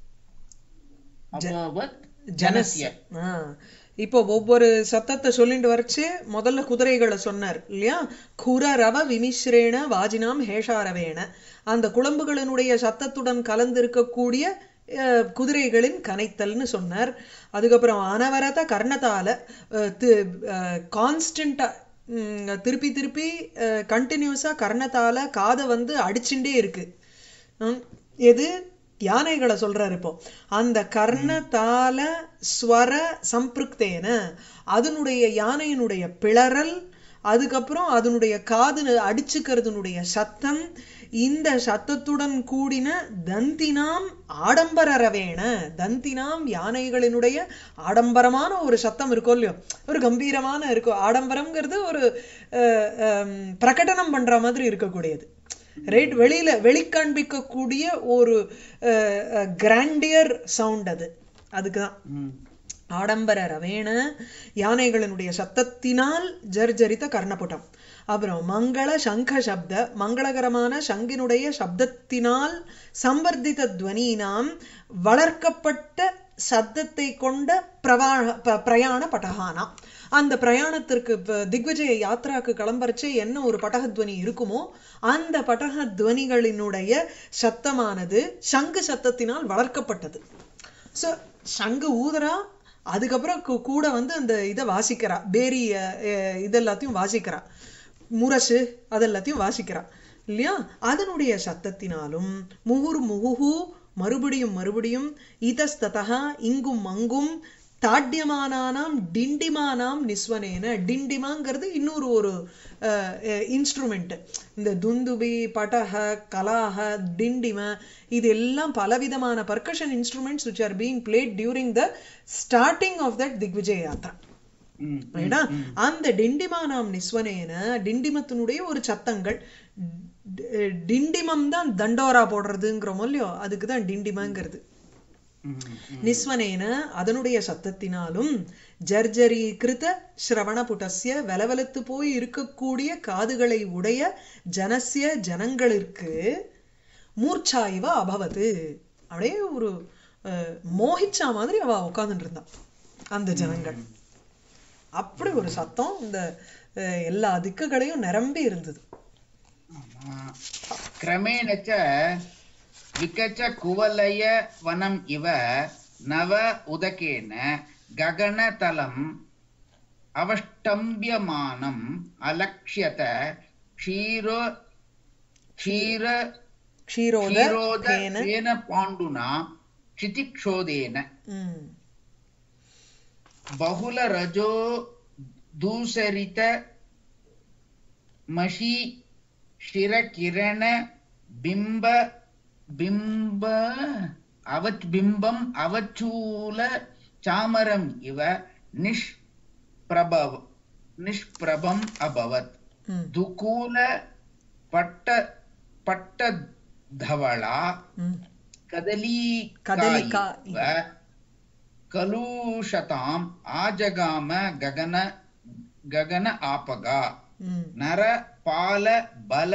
अभवत् ஜனஸ்ய जनस्य ஆ. இப்போ ஒவ்வொரு சத்தத்தை சொல்லிட்டு வரைச்சு முதல்ல குதிரைகளை சொன்னார் இல்லையா குர ரவ விமிஸ்ரேண வாஜினாம் ஹேஷாரவேண அந்த குழம்புகளினுடைய சத்தத்துடன் கலந்திருக்கக்கூடிய அஹ், குதிரைகளின் கனைத்தல்னு சொன்னார் அதுக்கப்புறம் அனவரத கர்ணத்தால கான்ஸ்டண்டா திருப்பி திருப்பி கண்டினியூஸா கர்ணத்தால காதை வந்து அடிச்சுட்டே இருக்கு ம், எது யானைகளை சொல்றாரு இப்போ அந்த கர்ணத்தால ஸ்வர சம்பிருக்தேன அதனுடைய யானையினுடைய பிளறல் அதுக்கப்புறம் அதனுடைய காது அடிச்சுக்கிறதுனுடைய சத்தம் இந்த சத்தத்துடன் கூடின தந்தினாம் ஆடம்பரரவேண தந்தினாம் யானைகளினுடைய ஆடம்பரமான ஒரு சத்தம் இருக்கும் இல்லையோ ஒரு கம்பீரமான இருக்கும் ஆடம்பரம்ங்கிறது ஒரு அஹ், அம், பிரகடனம் பண்ற மாதிரி இருக்கக்கூடியது ரைட் வெளியில வெளிக்காண்பிக்கக்கூடிய ஒரு கிராண்டியர் சவுண்ட் அது அதுக்குதான் ம். ஆடம்பர ரவேண யானைகளினுடைய சத்தத்தினால் ஜர்ஜரித்த கர்ணபுடம் அப்புறம் மங்கள சங்க சப்த மங்களகரமான சங்கினுடைய சப்தத்தினால் சம்பர்தித துவனினாம் வளர்க்கப்பட்ட சத்தத்தை கொண்ட பிரவா ப- பிரயாண பட்டகானாம் அந்த பிரயாணத்திற்கு இப்ப திக்விஜய யாத்ராக்கு கிளம்பறச்சே என்ன ஒரு பட்டகத்வனி இருக்குமோ அந்த பட்டகத்வனிகளினுடைய சத்தமானது சங்கு சத்தத்தினால் வளர்க்கப்பட்டது ஸோ சங்கு ஊதுறா அதுக்கப்புறம் கூ- கூட வந்து அந்த இதை வாசிக்கிறா பேரி அஹ், அஹ், இதெல்லாத்தையும் வாசிக்கிறா முரசு அதெல்லாத்தையும் வாசிக்கிறா இல்லையா அதனுடைய சத்தத்தினாலும் முகுர் முகுஹு மறுபடியும் மறுபடியும் இதஸ்ததா இங்கும் அங்கும் தாட்யமானானாம் டிண்டிமானாம் நிஸ்வனேன டிண்டிமாங்கிறது இன்னொரு ஒரு இன்ஸ்ட்ருமெண்ட் இந்த துந்துபி பட்டக கலாக டிண்டிம இது எல்லாம் பலவிதமான percussion instruments which are being played during the starting of that திக்விஜய யாத்ரா ம், ரைட்டா அந்த டிண்டிமானாம் நிஸ்வனேன டிண்டிமத்தினுடைய ஒரு சத்தங்கள் டி- டிண்டிமம் தான் தண்டோரா போடுறதுங்கிறோமோ இல்லையோ அதுக்கு தான் டிண்டிமங்கிறது ம், ம். நிஸ்வனேன அதனுடைய சத்தத்தினாலும் ஜர்ஜரீகிருத ஸ்ரவணபுடஸ்ய வெலவெலத்து போய் இருக்கக்கூடிய காதுகளை உடைய ஜனசிய ஜனங்களிற்கு மூர்ச்சாய்வ அபவது அப்படியே ஒரு அஹ், மோகிச்சா மாதிரி அவ உட்கார்ந்துட்டு இருந்தா அந்த ஜனங்கள் அப்படி ஒரு சத்தம் இந்த அஹ், எல்லா திக்குகளையும் நிரம்பி இருந்தது ஆமா. கிரமேண ச விகச்ச குவலய வனம் இவ நவ உதகேன ககனதலம் அவஷ்டம்பியமானம் அலக்ஷ்யத க்ஷீரோ க்ஷீர க்ஷீரோத க்ஷீரோத தேன தேன பாண்டுனா क्षितिक्षोदेन ம் बहुल रजो दूसरित मषि शिरकिरण बिम्ब बिम्ब अवच बिम्बम् अवचूल चामरम् इव निष्प्रभव निष्प्रभम् अभवत् ம் दुकूल पट्ट पट्टधवला ம் कदली कदलिका इव कलूषताम् आजगाम गगन गगन आपगा ம் नर पाल बल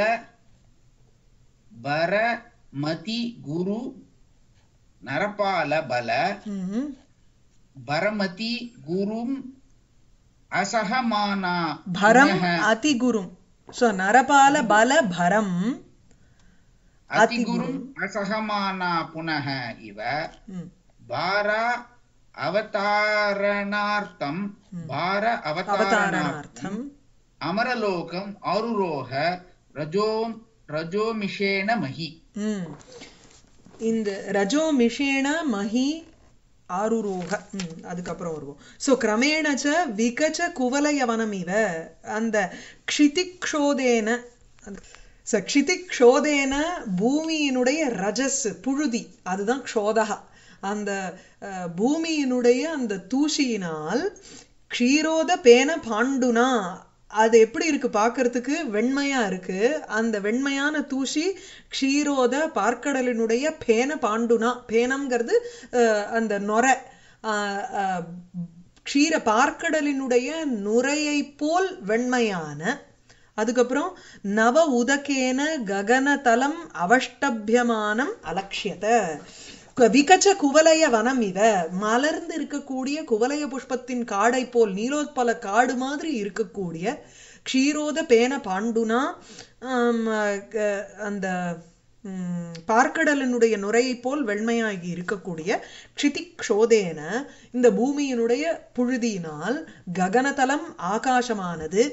बर मति गुरु नरपाल बल ம் बरमति गुरुम् असहमाना भरम् पुनः अतिगुरुम् सो नरपाल बल भरम् अतिगुरुम् असहमाना पुनः इव ம் भार अवतारणार्थं भार अवतारणार्थम् அவதாரணார்த்தம் अमरलोकम् आरुरोह रजो रजोमिषेण महि ம் இந்த ரஜோ மிஷேண மஹி ஆருரோக ம் அதுக்கப்புறம் வருவோம் ஸோ கிரமேணச்ச விகச்ச குவலயவனம் இவ அந்த க்ஷிதிக்ஷோதேன ஸோ க்ஷிதிக்ஷோதேன பூமியினுடைய ரஜஸ் புழுதி அதுதான் க்ஷோதகா அந்த அஹ், பூமியினுடைய அந்த தூசியினால் க்ஷீரோத பேன பாண்டுனா அது எப்படி இருக்கு பார்க்கறதுக்கு வெண்மையா இருக்கு அந்த வெண்மையான தூசி க்ஷீரோத பார்க்கடலினுடைய பேன பாண்டுனா பேனம்ங்கிறது அஹ், அந்த நொரை அஹ், அஹ், க்ஷீர பார்க்கடலினுடைய நுரையை போல் வெண்மையான அதுக்கப்புறம் நவ உதகேன ககனதலம் அவஷ்டபியமானம் அலக்ஷ்யத கு- விகச்ச குவலய வனம் இவ மலர்ந்து இருக்கக்கூடிய குவலய புஷ்பத்தின் காடை போல் நீலோத்பல காடு மாதிரி இருக்கக்கூடிய க்ஷீரோத பேன பாண்டுனா ஆம், க- அந்த ம், பார்க்கடலினுடைய நுரையை போல் வெண்மையாகி இருக்கக்கூடிய க்ஷிதிக்ஷோதேன இந்த பூமியினுடைய புழுதியினால் ககனதலம் ஆகாசமானது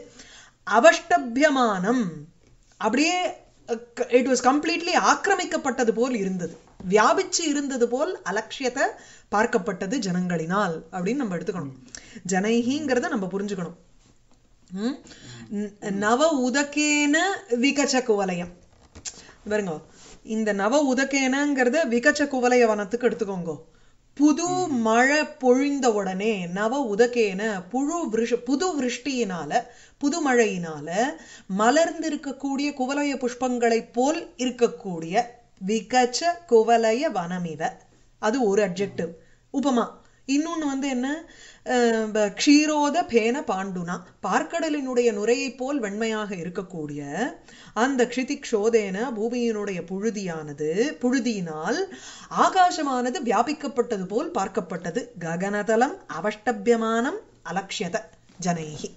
அவஷ்டபியமானம் அப்படியே இட் வாஸ் கம்ப்ளீட்லி ஆக்கிரமிக்கப்பட்டது போல் இருந்தது வியாபிச்சு இருந்தது போல் அலட்சியத்தை பார்க்கப்பட்டது ஜனங்களினால் அப்படின்னு நம்ம எடுத்துக்கணும் ஜனைஹிங்கிறத நம்ம புரிஞ்சுக்கணும் ம்? ந- நவ உதகேன விகச்ச குவலயம் பாருங்க இந்த நவ உதகேனங்கிறத விகச்ச குவலய வனத்துக்கு எடுத்துக்கோங்க புது மழை பொழிந்த உடனே நவ உதகேன புழு விருஷ புது விருஷ்டியினால புது மழையினால மலர்ந்து இருக்கக்கூடிய குவலய புஷ்பங்களைப் போல் இருக்கக்கூடிய விகச்ச குவலய வனமிவ அது ஒரு அட்ஜெக்டிவ் உபமா இன்னொன்னு வந்து என்ன அஹ், ப- க்ஷீரோத பேன பாண்டுனா பார்க்கடலினுடைய நுரையைப் போல் வெண்மையாக இருக்கக்கூடிய அந்த க்ஷிதிக்ஷோதேன பூமியினுடைய புழுதியானது புழுதியினால் ஆகாசமானது வியாபிக்கப்பட்டது போல் பார்க்கப்பட்டது ககனதலம் அவஷ்டபியமானம் அலக்ஷ்யத ஜனைஹி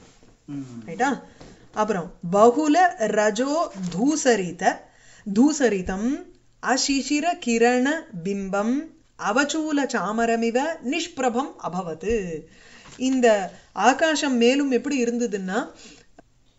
ரைட்டா அப்புறம் பகுல ரஜோ தூசரித தூசரிதம் அசிசிர கிரண பிம்பம் அவச்சூல சாமரமிவ நிஷ்பிரபம் அபவது இந்த ஆகாசம் மேலும் எப்படி இருந்ததுன்னா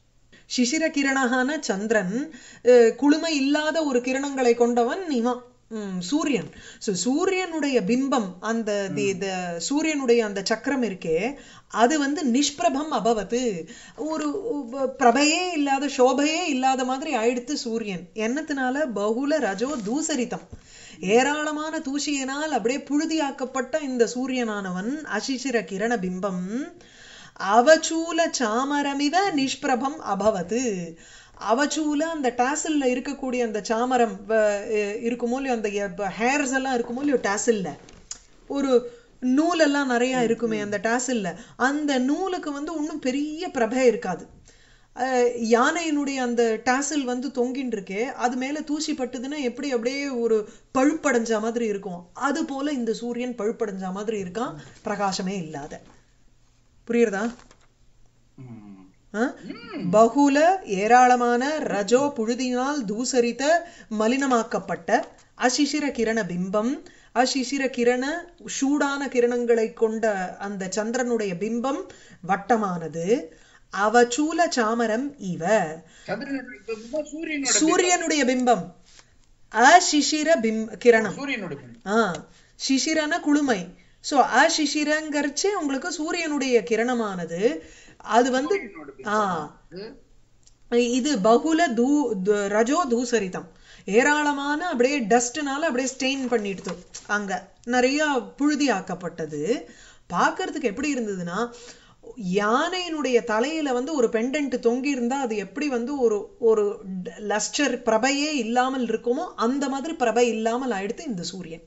சிசிர கிரணகான சந்திரன் அஹ், குளுமை இல்லாத ஒரு கிரணங்களை கொண்டவன் இவன் ம், சூரியன் ஸோ சூரியனுடைய பிம்பம் அந்த தி த சூரியனுடைய அந்த சக்கரம் இருக்கே அது வந்து நிஷ்பிரபம் அபவத்து ஒரு உ- பிரபையே இல்லாத சோபையே இல்லாத மாதிரி ஆயிடுத்து சூரியன் என்னத்தினால பகுல ரஜோ தூசரிதம் ஏராளமான தூசியினால் அப்படியே புழுதியாக்கப்பட்ட இந்த சூரியனானவன் அசிசிர கிரண பிம்பம் அவச்சூல சாமரமிவ நிஷ்பிரபம் அபவது அவச்சூல அந்த டாசில்ல இருக்கக்கூடிய அந்த சாமரம் வ- எ- இருக்குமோ இல்லையோ அந்த ஹேர்ஸ் எல்லாம் இருக்குமோ இல்லையோ டாசில்ல ஒரு நூலெல்லாம் நிறைய இருக்குமே அந்த டாசில்ல அந்த நூலுக்கு வந்து ஒன்றும் பெரிய பிரபை இருக்காது அஹ் யானையினுடைய அந்த டாசில் வந்து தொங்கின்னு இருக்கே அது மேல தூசி பட்டுதுன்னா எப்படி அப்படியே ஒரு பழுப்படைஞ்ச மாதிரி இருக்கும் அது போல இந்த சூரியன் பழுப்படைஞ்ச மாதிரி இருக்கான் பிரகாசமே இல்லாத புரியுறதா ம். ஆ? பகுல ஏராளமான ரஜோ புழுதியினால் தூசரித்த மலினமாக்கப்பட்ட அசிசிர கிரண பிம்பம் அசிசிர கிரண சூடான கிரணங்களை கொண்ட அந்த சந்திரனுடைய பிம்பம் வட்டமானது அவச்சூல சாமரம் இவ சந்திரனுடைய பிம்பம் சூரியனோட சூரியனுடைய பிம்பம் அசிசிர பிம் கிரணம் சூரியனோட பிம்பம் ஆ சிசிரன குளுமை சோ அசிசிரங்கரிச்சு உங்களுக்கு சூரியனுடைய கிரணமானது அது வந்து சூரியனோட ஆ பிம்பம் இது பகுல தூ து- ரஜோ தூசரிதம் ஏராளமான அப்படியே டஸ்ட்னால அப்படியே ஸ்டெயின் பண்ணிடுது அங்க நிறைய புழுதி ஆக்கப்பட்டது பார்க்கிறதுக்கு எப்படி இருந்ததுன்னா யானையினுடைய தலையில வந்து ஒரு பெண்டன்ட் தொங்கி இருந்தா அது எப்படி வந்து ஒரு ஒரு லஸ்டர் பிரபையே இல்லாமல் இருக்குமோ அந்த மாதிரி பிரபை இல்லாமல் ஆயிடுத்து இந்த சூரியன்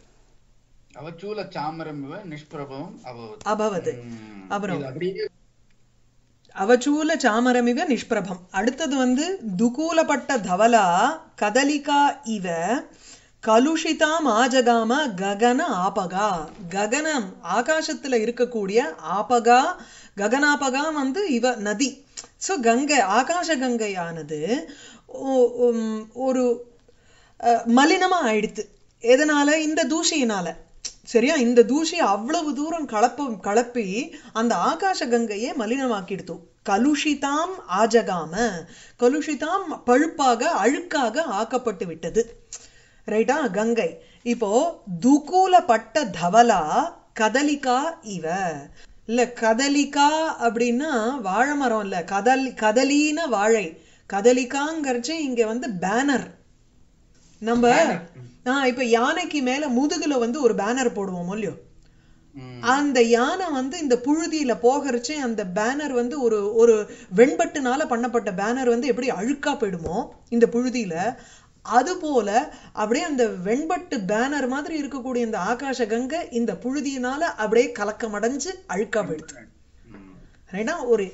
அவச்சூல சாமரம் இவ நிஷ்பிரபம் அபவது அபவது ம். அப்புறம் இது அப்படியே அவச்சூல சாமரமிவ நிஷ்பிரபம் அடுத்தது வந்து துகூலப்பட்ட தவலா கதலிகா இவ கலுஷிதாம் ஆஜகாம ககன ஆபகா ககனம் ஆகாசத்துல இருக்கக்கூடிய ஆபகா ககனாபகா வந்து இவ நதி சோ கங்கை ஆகாச கங்கையானது ஒ- உம், ஒரு அஹ், மலினமா ஆயிடுத்து எதனால இந்த தூசியினால சரியா இந்த தூசி அவ்வளவு தூரம் கலப்ப கலப்பி அந்த ஆகாச கங்கையை மலினமாக்கிடுத்து கலுஷிதாம் ஆஜகாம கலுஷிதாம் பழுப்பாக அழுக்காக ஆக்கப்பட்டு விட்டது ரைட்டா கங்கை இப்போ துகூலப்பட்ட தவலா கதலிகா இவ இல்ல கதலிகா அப்படின்னா வாழை மரம் இல்ல கதலி கதலின வாழை கதலிகாங்கிறச்சு இங்க வந்து பேனர் நம்ம ஆஹ் இப்ப யானைக்கு மேல முதுகுல வந்து ஒரு பேனர் போடுவோம் இல்லையோ ம். அந்த யானை வந்து இந்த புழுதியில போகிறச்சே அந்த பேனர் வந்து ஒரு ஒரு வெண்பட்டுனால பண்ணப்பட்ட பேனர் வந்து எப்படி அழுக்கா போயிடுமோ இந்த புழுதியில அது போல அப்படியே அந்த வெண்பட்டு பேனர் மாதிரி இருக்கக்கூடிய இந்த ஆகாச கங்கை இந்த புழுதியினால அப்படியே கலக்கமடைஞ்சு அழுக்கா போயிடுது ம். ரைட்டா ஒரு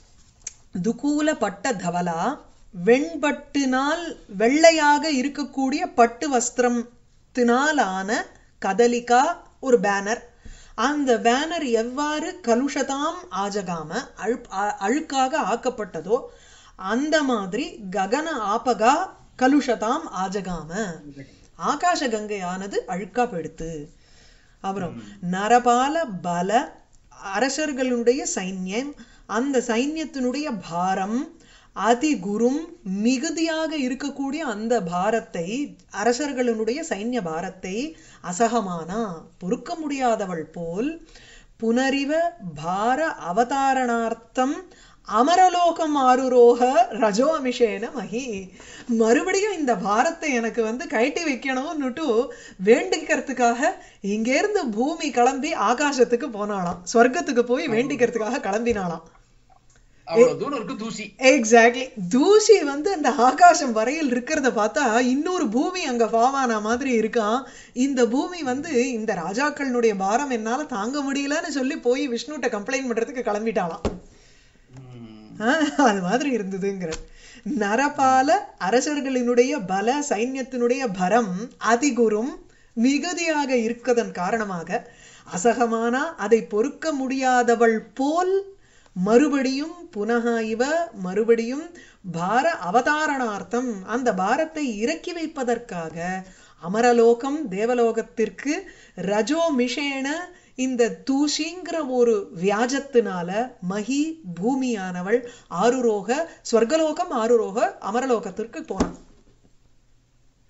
துகூலப்பட்ட தவலா வெண்பட்டினால் வெள்ளையாக இருக்கக்கூடிய பட்டு வஸ்திரத்தினாலான கதலிகா ஒரு பேனர் அந்த பேனர் எவ்வாறு கலுஷதாம் ஆஜகாம அழு அ- அழுக்காக ஆக்கப்பட்டதோ அந்த மாதிரி ககன ஆபகா கலுஷதாம் ஆஜகாம ஆகாச கங்கையானது அழுக்கா போயிடுத்து அப்புறம் நரபால பல அரசர்களுடைய சைன்யம் அந்த சைன்யத்தினுடைய பாரம் அதிகுரும் மிகுதியாக இருக்கக்கூடிய அந்த பாரத்தை அரசர்களுடைய சைன்ய பாரத்தை அசகமானா பொறுக்க முடியாதவள் போல் புனரிவ பார அவதாரணார்த்தம் அமரலோகம் ஆருரோக ரஜோ அமிஷேன மகி மறுபடியும் இந்த பாரத்தை எனக்கு வந்து கழட்டி வைக்கணும்னுட்டு வேண்டிக்கிறதுக்காக இங்கேருந்து பூமி கிளம்பி ஆகாசத்துக்கு போனாளாம் சொர்க்கத்துக்கு போய் வேண்டிக்கிறதுக்காக கிளம்பினாளாம் அவ்வளவு தூரம் இருக்கு தூசி எக்ஸாக்ட்லி தூசி வந்து அந்த ஆகாசம் வரையில் இருக்கிறத பார்த்தா இன்னொரு பூமி அங்க பாவானா மாதிரி இருக்கான் இந்த பூமி வந்து இந்த ராஜாக்களுடைய பாரம் என்னால தாங்க முடியலன்னு சொல்லி போய் விஷ்ணுட்ட கம்ப்ளைண்ட் பண்றதுக்கு கிளம்பிட்டாளாம் ம். ஆஹ், அது மாதிரி இருந்ததுங்கிற நரபால அரசர்களினுடைய பல சைன்யத்தினுடைய பரம் அதிகுரும் மிகுதியாக இருக்கதன் காரணமாக அசகமானா அதை பொறுக்க முடியாதவள் போல் மறுபடியும் புனக இவ மறுபடியும் பார அவதாரணார்த்தம் அந்த பாரத்தை இறக்கி வைப்பதற்காக அமரலோகம் தேவலோகத்திற்கு ரஜோ மிஷேன இந்த தூசிங்கிற ஒரு வியாஜத்தினால மகி பூமியானவள் ஆருரோக ஸ்வர்கலோகம் ஆருரோக அமரலோகத்திற்கு போனான்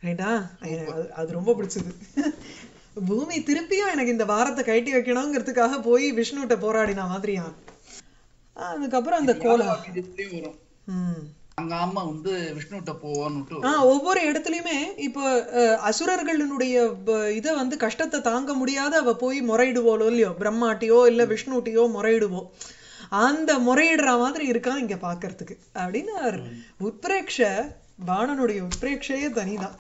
ரைட்டா அது அது ரொம்ப பிடிச்சது பூமி திருப்பியும் எனக்கு இந்த வாரத்தை கட்டி வைக்கணுங்கிறதுக்காக போய் விஷ்ணுகிட்ட போராடின மாதிரியா அதுக்கப்புறம் அந்த கோலம் இதுலயும் வரும் ம் அங்க அம்மா வந்து விஷ்ணுகிட்ட போவான்னுட்டு ஆ ஒவ்வொரு இடத்துலயுமே இப்போ அஹ், அசுரர்களுடைய ப- இத வந்து கஷ்டத்தை தாங்க முடியாத அவ போய் முறையிடுவோளோ இல்லையோ பிரம்மாட்டியோ இல்ல விஷ்ணுட்டியோ முறையிடுவோ அந்த முறையிடுற மாதிரி இருக்கான் இங்க பாக்குறதுக்கு அப்படின்னு அவர் உத்பிரேக்ஷ பாணனுடைய உத்பிரேக்ஷையே தனிதான்